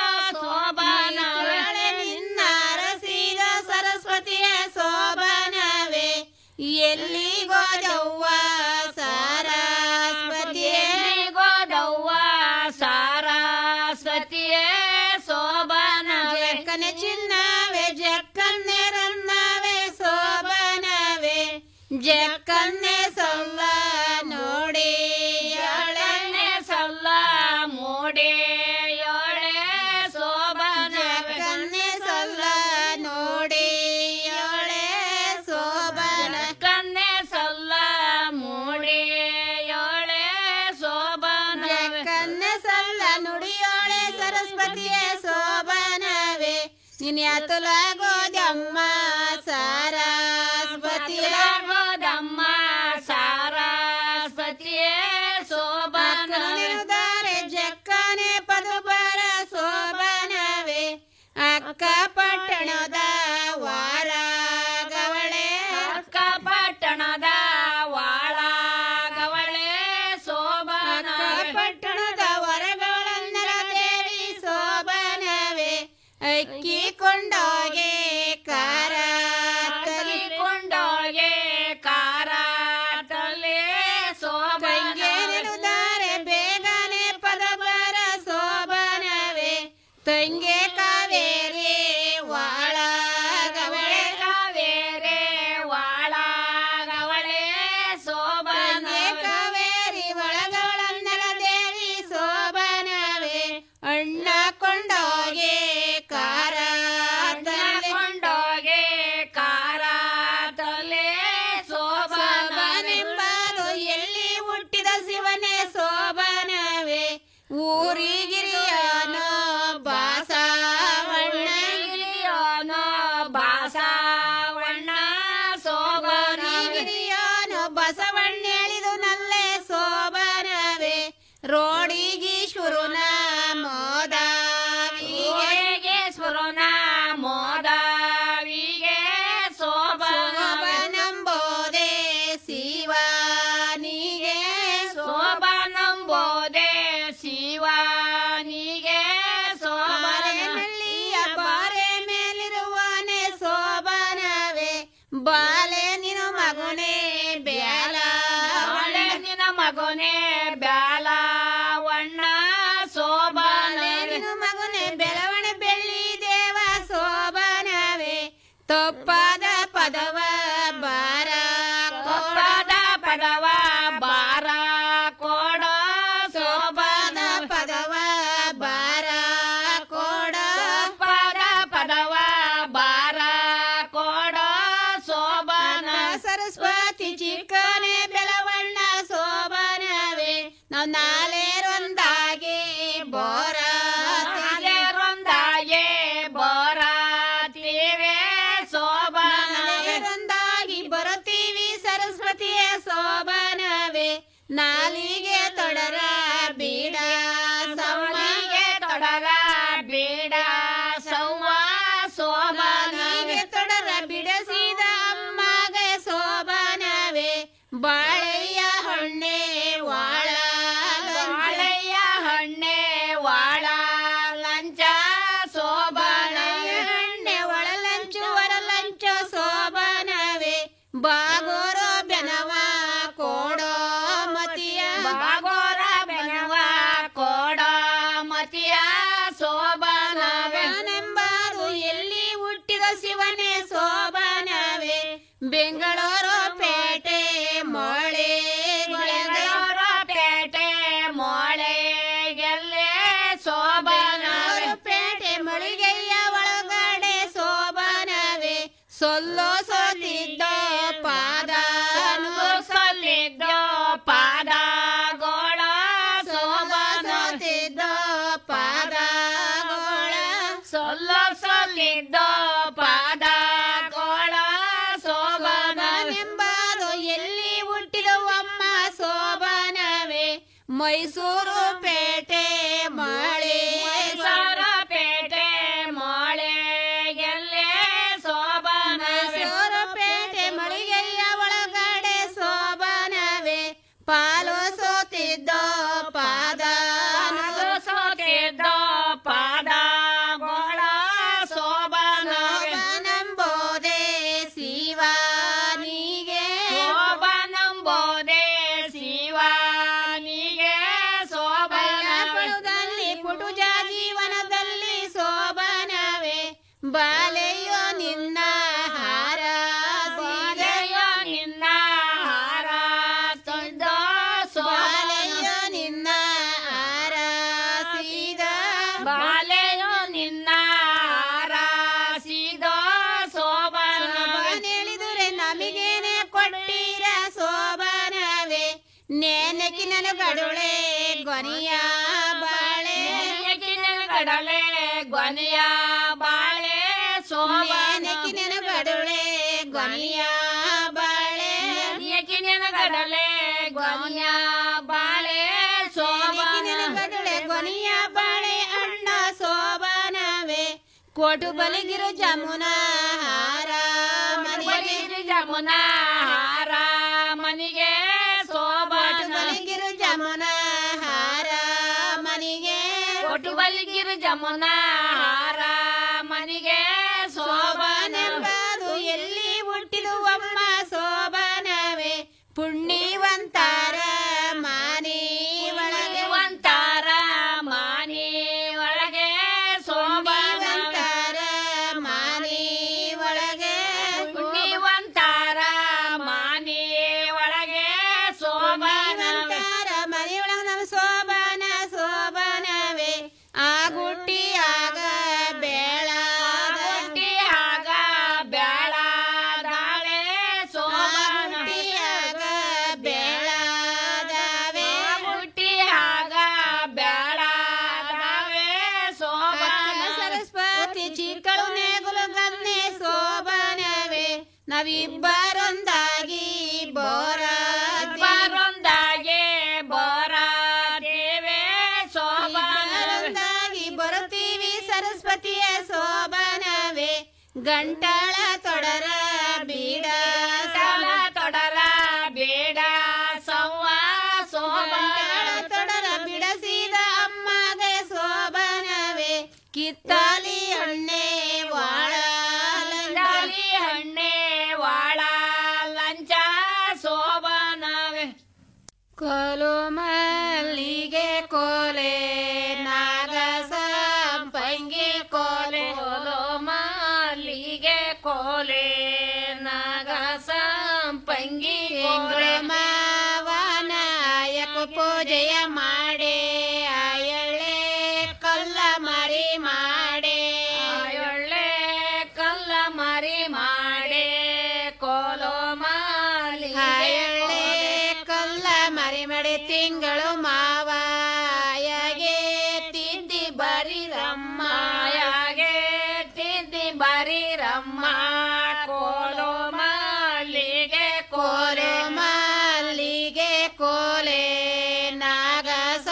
ಶೋಭನವೇ ನಿನ್ನ ರಸೀದ ಸರಸ್ವತಿಯ ಶೋಭನವೇ ಎಲ್ಲಿಗೋ ದವ್ವ ಸಾರಸ್ವತಿಯೇ ಗೋದವ್ವ ಸಾರಸ್ವತಿಯೇ ಶೋಭನವೇ ಜಕ್ಕನೆ ಚಿನ್ನವೇ ಜಕ್ಕನ್ನೆ ರನ್ನವೇ ಶೋಭನವೇ ಜಕ್ಕನ್ನೆ ಸಲ್ಲ ನೋಡಿ ಎಳನೆ ಸಲ್ಲ ಮೋಡೆ ಎಳೆ ಶೋಭನ ಜಕ್ಕನ್ನೆ ಸಲ್ಲ ನೋಡಿ ಎಳೆ ಶೋಭನ ಕನ್ನೆ ಸಲ್ಲ ಮೋಡೆ ಎಳೆ ಶೋಭನ ಜಕ್ಕನ್ನೆ ಸಲ್ಲ ನುಡಿಯೋಳೆ ಸರಸ್ವತಿಯ ಶೋಭನವೇ ನಿನ್ಯಾತುಲಾಗೋದಮ್ಮ ಸಾರಾ ಅಕ್ಕ ಪಟ್ಟಣದ ವಾರಾಗವಳೆ ಅಕ್ಕ ಪಟ್ಟಣದ ವಾಳಾಗವಳೆ ಸೋಬನ ಅಕ್ಕ ಪಟ್ಟಣದ ವರಗಳಂದರ ದೇವಿ ಶೋಭನವೇ ಅಕ್ಕಿ ಕೊಂಡೋಗೆ ಕಾರ ಕೊಂಡೋಗೆ ಕಾರ ತಲೆ ತಂಗೆ ನಿರುದಾರೆ ಬೇಗನೆ ಪದಬರ ಶೋಭನವೇ ತಂಗೆ ಕಾವೇರಿ ವಾಳಾಗವಳೆ ಕಾವೇರೆ ವಾಳಾಗವಳೆ ಸೋಬನ ತಂಗೆ ಕಾವೇರಿ ಒಳಗಳನ್ನಲ ದೇವಿ ಶೋಭನವೇ ಅಣ್ಣ ಕೊಂಡೋಗೆ ಕಾರ ಕೊಂಡೋಗೆ ಕಾರ ತಲೆ ಶೋಭನೆಂಬರು ಎಲ್ಲಿ ಹುಟ್ಟಿದ ಶಿವನೇ ಶೋಭನವೇ ಊರಿಗಿರಿಯನೋ ಬಾಸವಣ್ಣ ಗಿರಿಯೋನೋ ಬಾಸವಣ್ಣ ಊರಿಗಿರಿಯನೋ ಬಸವಣ್ಣ ಹೇಳಿದು ನಲ್ಲೆ ಶೋಭನವೇ ರೋಡಿಗೀಶ್ವರನ ಮೋದಾವಿಗೆ ಸ್ವರುನ ಮೋದಾವಿಗೆ ಸೋಬನ ಶೋಭನಂಬೋದೆ ಶಿವನಿಗೆ ಸೋಬನಂಬೋದೆ ಶಿವನಿಗೆ ಬಾಲೆನಲ್ಲಿಯ ಬಾರೆ ಮೇಲಿರುವನೆ ಶೋಭನವೇ ಬಾಲೆ ನಿನು ಮಗುನೇ ಬ್ಯಾಲ ಬಾಳೆ ನಿನ ಮಗನೇ ಬ್ಯಾಲವಣ್ಣ ಸೋಬನ ನಿನು ಮಗುನೇ ಬೆಳವಣೆ ಬೆಳ್ಳಿ ದೇವ ಶೋಭನವೇ ತಪ್ಪಾದ ಪದವ ಬಾರ ಕೊಪ್ಪದ ಪಡವ ಬಾರ ಕೊಡ ಸೋಪಾದ ಸೋಬನ ಪದವ ಬಾರ ಕೋಡ ಪದ ಪದವ ಬಾರ ಕೊಡ ಸೋಬನ ಸರಸ್ವತಿ ಚಿಕ್ಕನೆ ಬೆಳವಣ್ಣ ಶೋಭನವೇ ನಾವು ನಾಲೇರೊಂದಾಗಿ ಬೋರ rondaye ಬೋರಾತಿವೆ ಸೋಬನ ನಾಲೇರೊಂದಾಗಿ ಬರುತ್ತೀವಿ ಸರಸ್ವತಿಯ ಶೋಭನವೇ ನಾಲಿಗೆ ತೊಡರ ಬೀಡ ಸವನಿಗೆ ತೊಡರ ಬೀಡ ಸೌವ ಸೋಬನ ನಾಲಿಗೆ ತೊಡರ ಬಿಡಸಿದ ಅಮ್ಮಗೆ ಶೋಭನವೇ ಬಾಳೆಯ ಹೊಣ್ಣೆ ವಾಳ ಬಾಳೆಯ ಹಣ್ಣೆ ವಾಳ ಲಂಚ ಸೋಬನ ಹಣ್ಣೆ ಒಳಲಂಚು ಹೊರಲಂಚು ಶೋಭನವೇ ಬಾಗೋರೋ ಬೆನವ ಕೋಡೋ ಮತಿಯ ಬಾಗೋರ ಬೆನವ ಕೋಡ ಮತಿಯ ಸೋಬನವೆ ನೆಂಬಾರು ಎಲ್ಲಿ ಹುಟ್ಟಿದ ಶಿವನೇ ಶೋಭನವೇ ಬೆಂಗಳೂರು ಪೇಟೆ ಮೊಳೆ ಬೆಂಗಳೂರು ಪೇಟೆ ಮೊಳೆಗೆಲ್ಲೆ ಸೋಬನವೆ ಪೇಟೆ ಮಳಿಗೆಯ ಒಳಗಡೆ ಶೋಭನವೇ ಸೊಲ್ಲೋ ಸೋತಿದ್ದ ಪಾದ ಸಲ್ಲಿದ್ದೋ ಪಾದಗೋಳ ಸೋಬನ ಸೋತಿದ್ದ ಪಾದಗೋಳ ಸೊಲ್ಲ ಸಲ್ಲಿದ್ದೋ ಪಾದಗೋಳ ಸೋಬನ ನೆಂಬಾರು ಎಲ್ಲಿ ಹುಟ್ಟಿದವಮ್ಮ ಶೋಭನವೇ ಮೈಸೂರು ಪೇಟೆ ಮಳೆ ಮೈಸೂರ ಪೇಟೆ ಮೊಳೆಗೆಲ್ಲೆ ಸೋಬನವೆ ಮೈಸೂರು ಪೇಟೆ ಮಳಿಗೆಯ ಒಳಗಡೆ ಶೋಭನವೇ ಪಾಲು ಸೋತಿದ್ದ ಪಾದ ಸೋತಿದ್ದೋ ಪಾದಗೋಳ ಸೋಬನವೆ ನಂಬೋದೆ ಶಿವನಿಗೆ ಶೋಭನಂಬೋದೆ ಶಿವನಿಗೆ ಶೋಭನವೆ ಬೈಲಾಪುರದಲ್ಲಿ ಪುಟುಜ ಜೀವನದಲ್ಲಿ ಶೋಭನವೇ ಬಾಲೆಯೋ ನಿನ್ನ ಹಾರ ಬಾಲೆಯೋ ನಿನ್ನ ಹಾರ ತಂದ ಬಾಲೆಯೋ ಶೋಭನ ನಿನ್ನ ಹಾರ ಸೀದ ಬಾಲೆಯೋ ನಿನ್ನ ಹಾರ ಸೀದ ಶೋಭನ ಹೇಳಿದರೆ ನಮಗೇನೆ ಕೊಟ್ಟಿರ ಶೋಭನವೇ ನೇನಕಿ ನನಗಡುಳೆ ಗೊನಿಯ ಬಾಳೆ ಕಡಲೆ ಗೊನೆಯ ಬಾಳೆ ಶೋಭನ ನೇನಕಿ ನನಗಡುಳೆ ಗೊನಿಯ ಬಾಳೆ ಯಕಿನ ಕಡಲೆ ಗೊನೆಯ ಬಾಳೆ ಶೋಭನ ಗಡುಳೆ ಗೊನಿಯ ಬಾಳೆ ಅಣ್ಣ ಶೋಭನವೇ ಕೋಟು ಬಲಿಗಿರು ಜಮುನಾ ಹಾರ ಮನೆಗೆ ಜಮುನಾ ಹಾರ ಮನಿಗೆ ಕೋಟು ಸೋಬಾನ ಬಲಿಗಿರು ಜಮುನಾ ಹಾರ ಮನೆಗೆ ಕೊಟ್ಟು ಬಲಿಗಿರು ಜಮುನಾ ಹಾರ ಮನಿಗೆ ಸೋಬಾನ ಸೋಬಾನೆಂಬುದು ಎಲ್ಲಿ ಹುಟ್ಟಿದುವಮ್ಮ ಸೋಬಾನವೇ ಪುಣ್ಯವಂತರ ಮಾನಿ ಒಳಗೆ ಒಂತಾರ ಮಾನಿ ಒಳಗೆ ಸೋಬಾನ ಪುಣ್ಯವಂತರ ಮಾನಿ ಒಳಗೆ ಪುಣ್ಯವಂತಾರ ಮಾನಿ ಒಳಗೆ ಸೋಬಾನ ಪುಣ್ಯವಂತರ ಮನೆಯೊಳಗೆ ನಮ್ಮ ಸೋಬಾನ ಸೋಬಾನವೇ ಆ ಗುಟ್ಟಿಯಾಗ ಬೇಳಾದ ಆಗ ಬ್ಯಾಳ ದಾಳೆ ಸೋಬಾನ ಗುಟ್ಟಿಯಾಗ ಬೇಳಾದವೇ ಹುಟ್ಟಿಯಾಗ ಬ್ಯಾಳ ದಾವೆ ಸೋಬಾನ ಸರಸ್ವತಿ ಚಿಕ್ಕಳು ನೇಗುಲು ಗನ್ನೆ ಸೋಬಾನವೇ ನಾವಿಬ್ಬರೊಂದಾಗಿ ಬೋರ ಬರೊಂದಾಗೆ ಬರ ದೇವೆ ಸೋಬಾನ ಇಬ್ಬರೊಂದಾಗಿ ಬರುತ್ತೀವಿ ಸರಸ್ವತಿಯ ಸೋಬಾನವೇ ಗಂಟಾಳ ತೊಡರ ಬೀಡ ಸಾಲ ತೊಡಲ ಬೇಡ ಸವ್ವ ಗಂಟಾಳ ಸೋಬಾನ ತೊಡರ ಬಿಡಸಿದ ಅಮ್ಮಗೆ ಸೋಬಾನವೇ ಕಿತ್ತಾಲಿ ಹಣ್ಣೆ ವಾಳ ದಾಳಿ ಹಣ್ಣೆ ವಾಳ ಲಂಚ ಸೋಬಾನವೆ ಕೋಲು ಮಲ್ಲಿಗೆ ಕೋಲೆ ನಾಗ ಸಂಪಂಗಿ ಕೋಲೆ ಕೋಲು ಮಾಲಿಗೆ ಕೋಲೆ ನಾಗ ಸಂಪಂಗಿ ತಿಂಗಳ ಕೋಲೆ ಮಾವನಾಯಕ ಪೂಜೆಯ ಮಾಡೆ ಆಯಳ್ಳೆ ಕಲ್ಲ ಮರಿ ಮಾಡೆ ಒಳ್ಳೆ ಕಲ್ಲ ಮರಿ ಮಾಡೆ ಕೋಲು ಮಾಲಿಗೆ ಆಯಳ್ಳೆ ಕಲ್ಲ ಮರಿ ಮಾಡಿ ತಿಂಗಳು ಮಾವಾಯಗೆ ತಿದ್ದಿ ಬರಿರಮ್ಮ ಮಾಯಾಗೆ ತಿದ್ದಿ ಬರೀರಮ್ಮ ಕೋಲು ಮಾಲಿಗೆ ಕೋಲೆ ಕೋಲೆ ಮಲ್ಲಿಗೆ ಕೋಲೆ ನಾಗ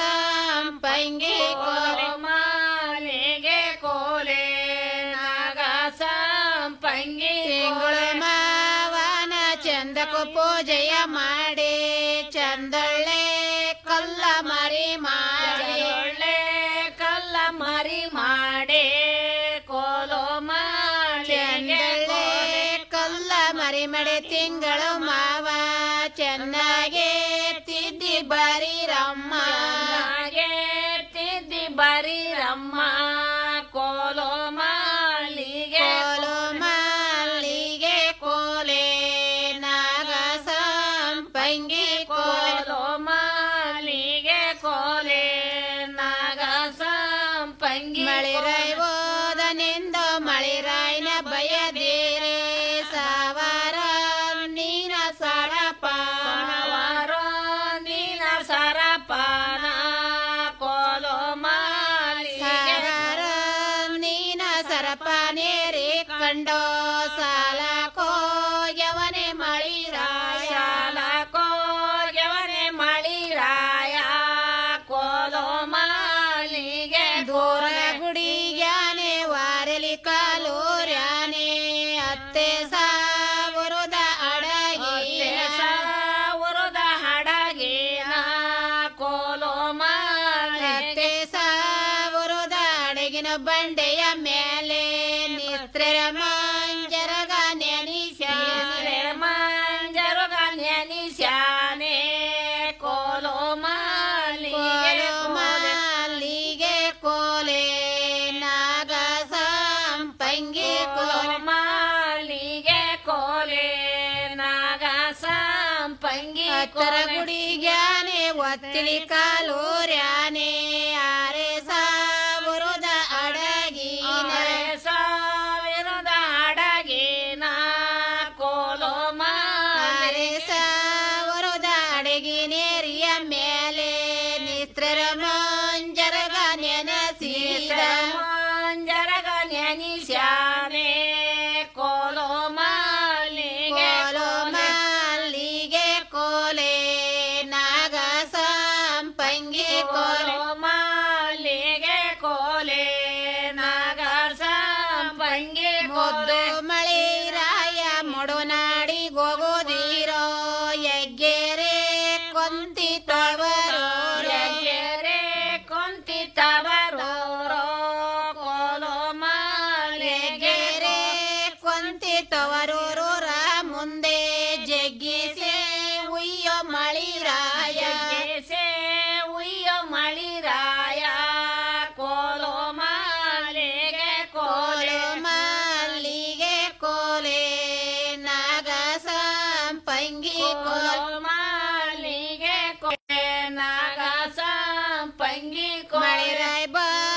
ಸಂಪಂಗಿ ಕೋಲೆ ಕೋಲು ಮಾಲಿಗೆ ಕೋಲೆ ನಾಗ ಸಂಪಂಗಿ ತಿಂಗಳು ಮಾವನ ಚಂದಕು ಪೂಜೆಯ ಮಾಡಿ ಚಂದೊಳ್ಳೆ ಕಲ್ಲ ಮರಿ ಮಾಡಿ ಒಳ್ಳೆ ಕಲ್ಲ ಮರಿ ಮಾಡೆ ಕೋಲು ಮಾಲಿಗೆ ಚಂದೊಳ್ಳೆ ಕಲ್ಲ ಮರಿ ಮಾಡಿ ತಿಂಗಳು ಮಾವ ಚೆನ್ನಾಗೆ ತಿದ್ದಿ ಬರೀರಮ್ಮ ಚೆನ್ನಾಗೆ ತಿದ್ದಿ ಬರೀರಮ್ಮ ಕೋಲು ಮಾಲಿಗೆ ಕೋಲು ಮಲ್ಲಿಗೆ ಕೋಲೆ ನಾಗ ಸಂಪಂಗಿ ಕೋಲೆ ಕೋಲು ಮಾಲಿಗೆ ಕೋಲೆ ನಾಗ ಸಂಪಂಗಿ ಮಳಿರಾಯ್ ಓದನೆಂದು ಮಳಿರಾಯ್ನ ಬಯದೇರೆ ಸಾವಾರ ನೀನ ಸರಪಾನ ವಾರೋ ನೀನ ಸರಪಾನ ಕೋಲು ಮಾಲಿಗೆ ಸಾವಾರ ನೀನ ಸರಪಾನೇರಿ ಕಂಡೋ ಸಾಲ ಕೋಯವನೆ ಮಳಿರಾಯ ಶಾಲ ಕೋಯವನೆ ಮಳಿರಾಯ ಕೋಲು ಮಾಲಿಗೆ ದೂರ ಗುಡಿಗ್ಯಾನೆ ವಾರಲಿ ಕಾಲೂರ್ಯಾನೆ ಅತ್ತೆ ಸಾವರದ ಅಡಗಿ ಉರುದ ಹಡಗಿನ ಕೋಲು ಮಾಲಿಗೆ ಅತ್ತೆ ಸಾವರದ ಅಡಗಿನ ಬಂಡೆಯ ಮೇಲೆ ನಿಸ್ತ್ರ ಮಂಜರಗ ನೆನಿಸ್ಯಾನೆ ಮಂಜರುಗ ನೆನಿಸ್ಯಾನೆ ಕೋಲು ಮಾಲಿಗೆ ಕೋಲು ಮಲ್ಲಿಗೆ ಕೋಲೆ ನಾಗ ಸಂಪಂಗಿ ಕೋಲು ಕೋಲೆ ಮಾಲಿಗೆ ಕೋಲೆ ನಾಗ ಸಂಪಂಗಿ ಹತ್ತರ ಕೋಲೆ ಗುಡಿಗ್ಯಾನೆ ಒತ್ತಿಲಿ ಕಾಲೂರ್ಯಾನೆ ಆರೆ ಸಾವರದ ಅಡಗಿನ ಸಾವಿರದ ಅಡಗಿನ ಕೋಲು ಮಾಲೆ ಆರೆ ಸಾವರದ ಅಡಗಿನೇರಿಯ ಮೇಲೆ ನಿಸ್ತ್ರ ಮಂಜರಗ ನೆನಸಿದ ಮಂಜರಗ ನೆನಿಸ್ಯಾನೆ ಕೋಲು ಮಾಲಿಗೆ ಕೋಲು ಮಲ್ಲಿಗೆ ಕೋಲೆ ನಾಗ ಸಂಪಂಗಿ ಕೋಲೆ ಕೋಲು ಮಾಲಿಗೆ ಕೋಲೆ ನಾಗ ಸಂಪಂಗಿ ಕೋಲ್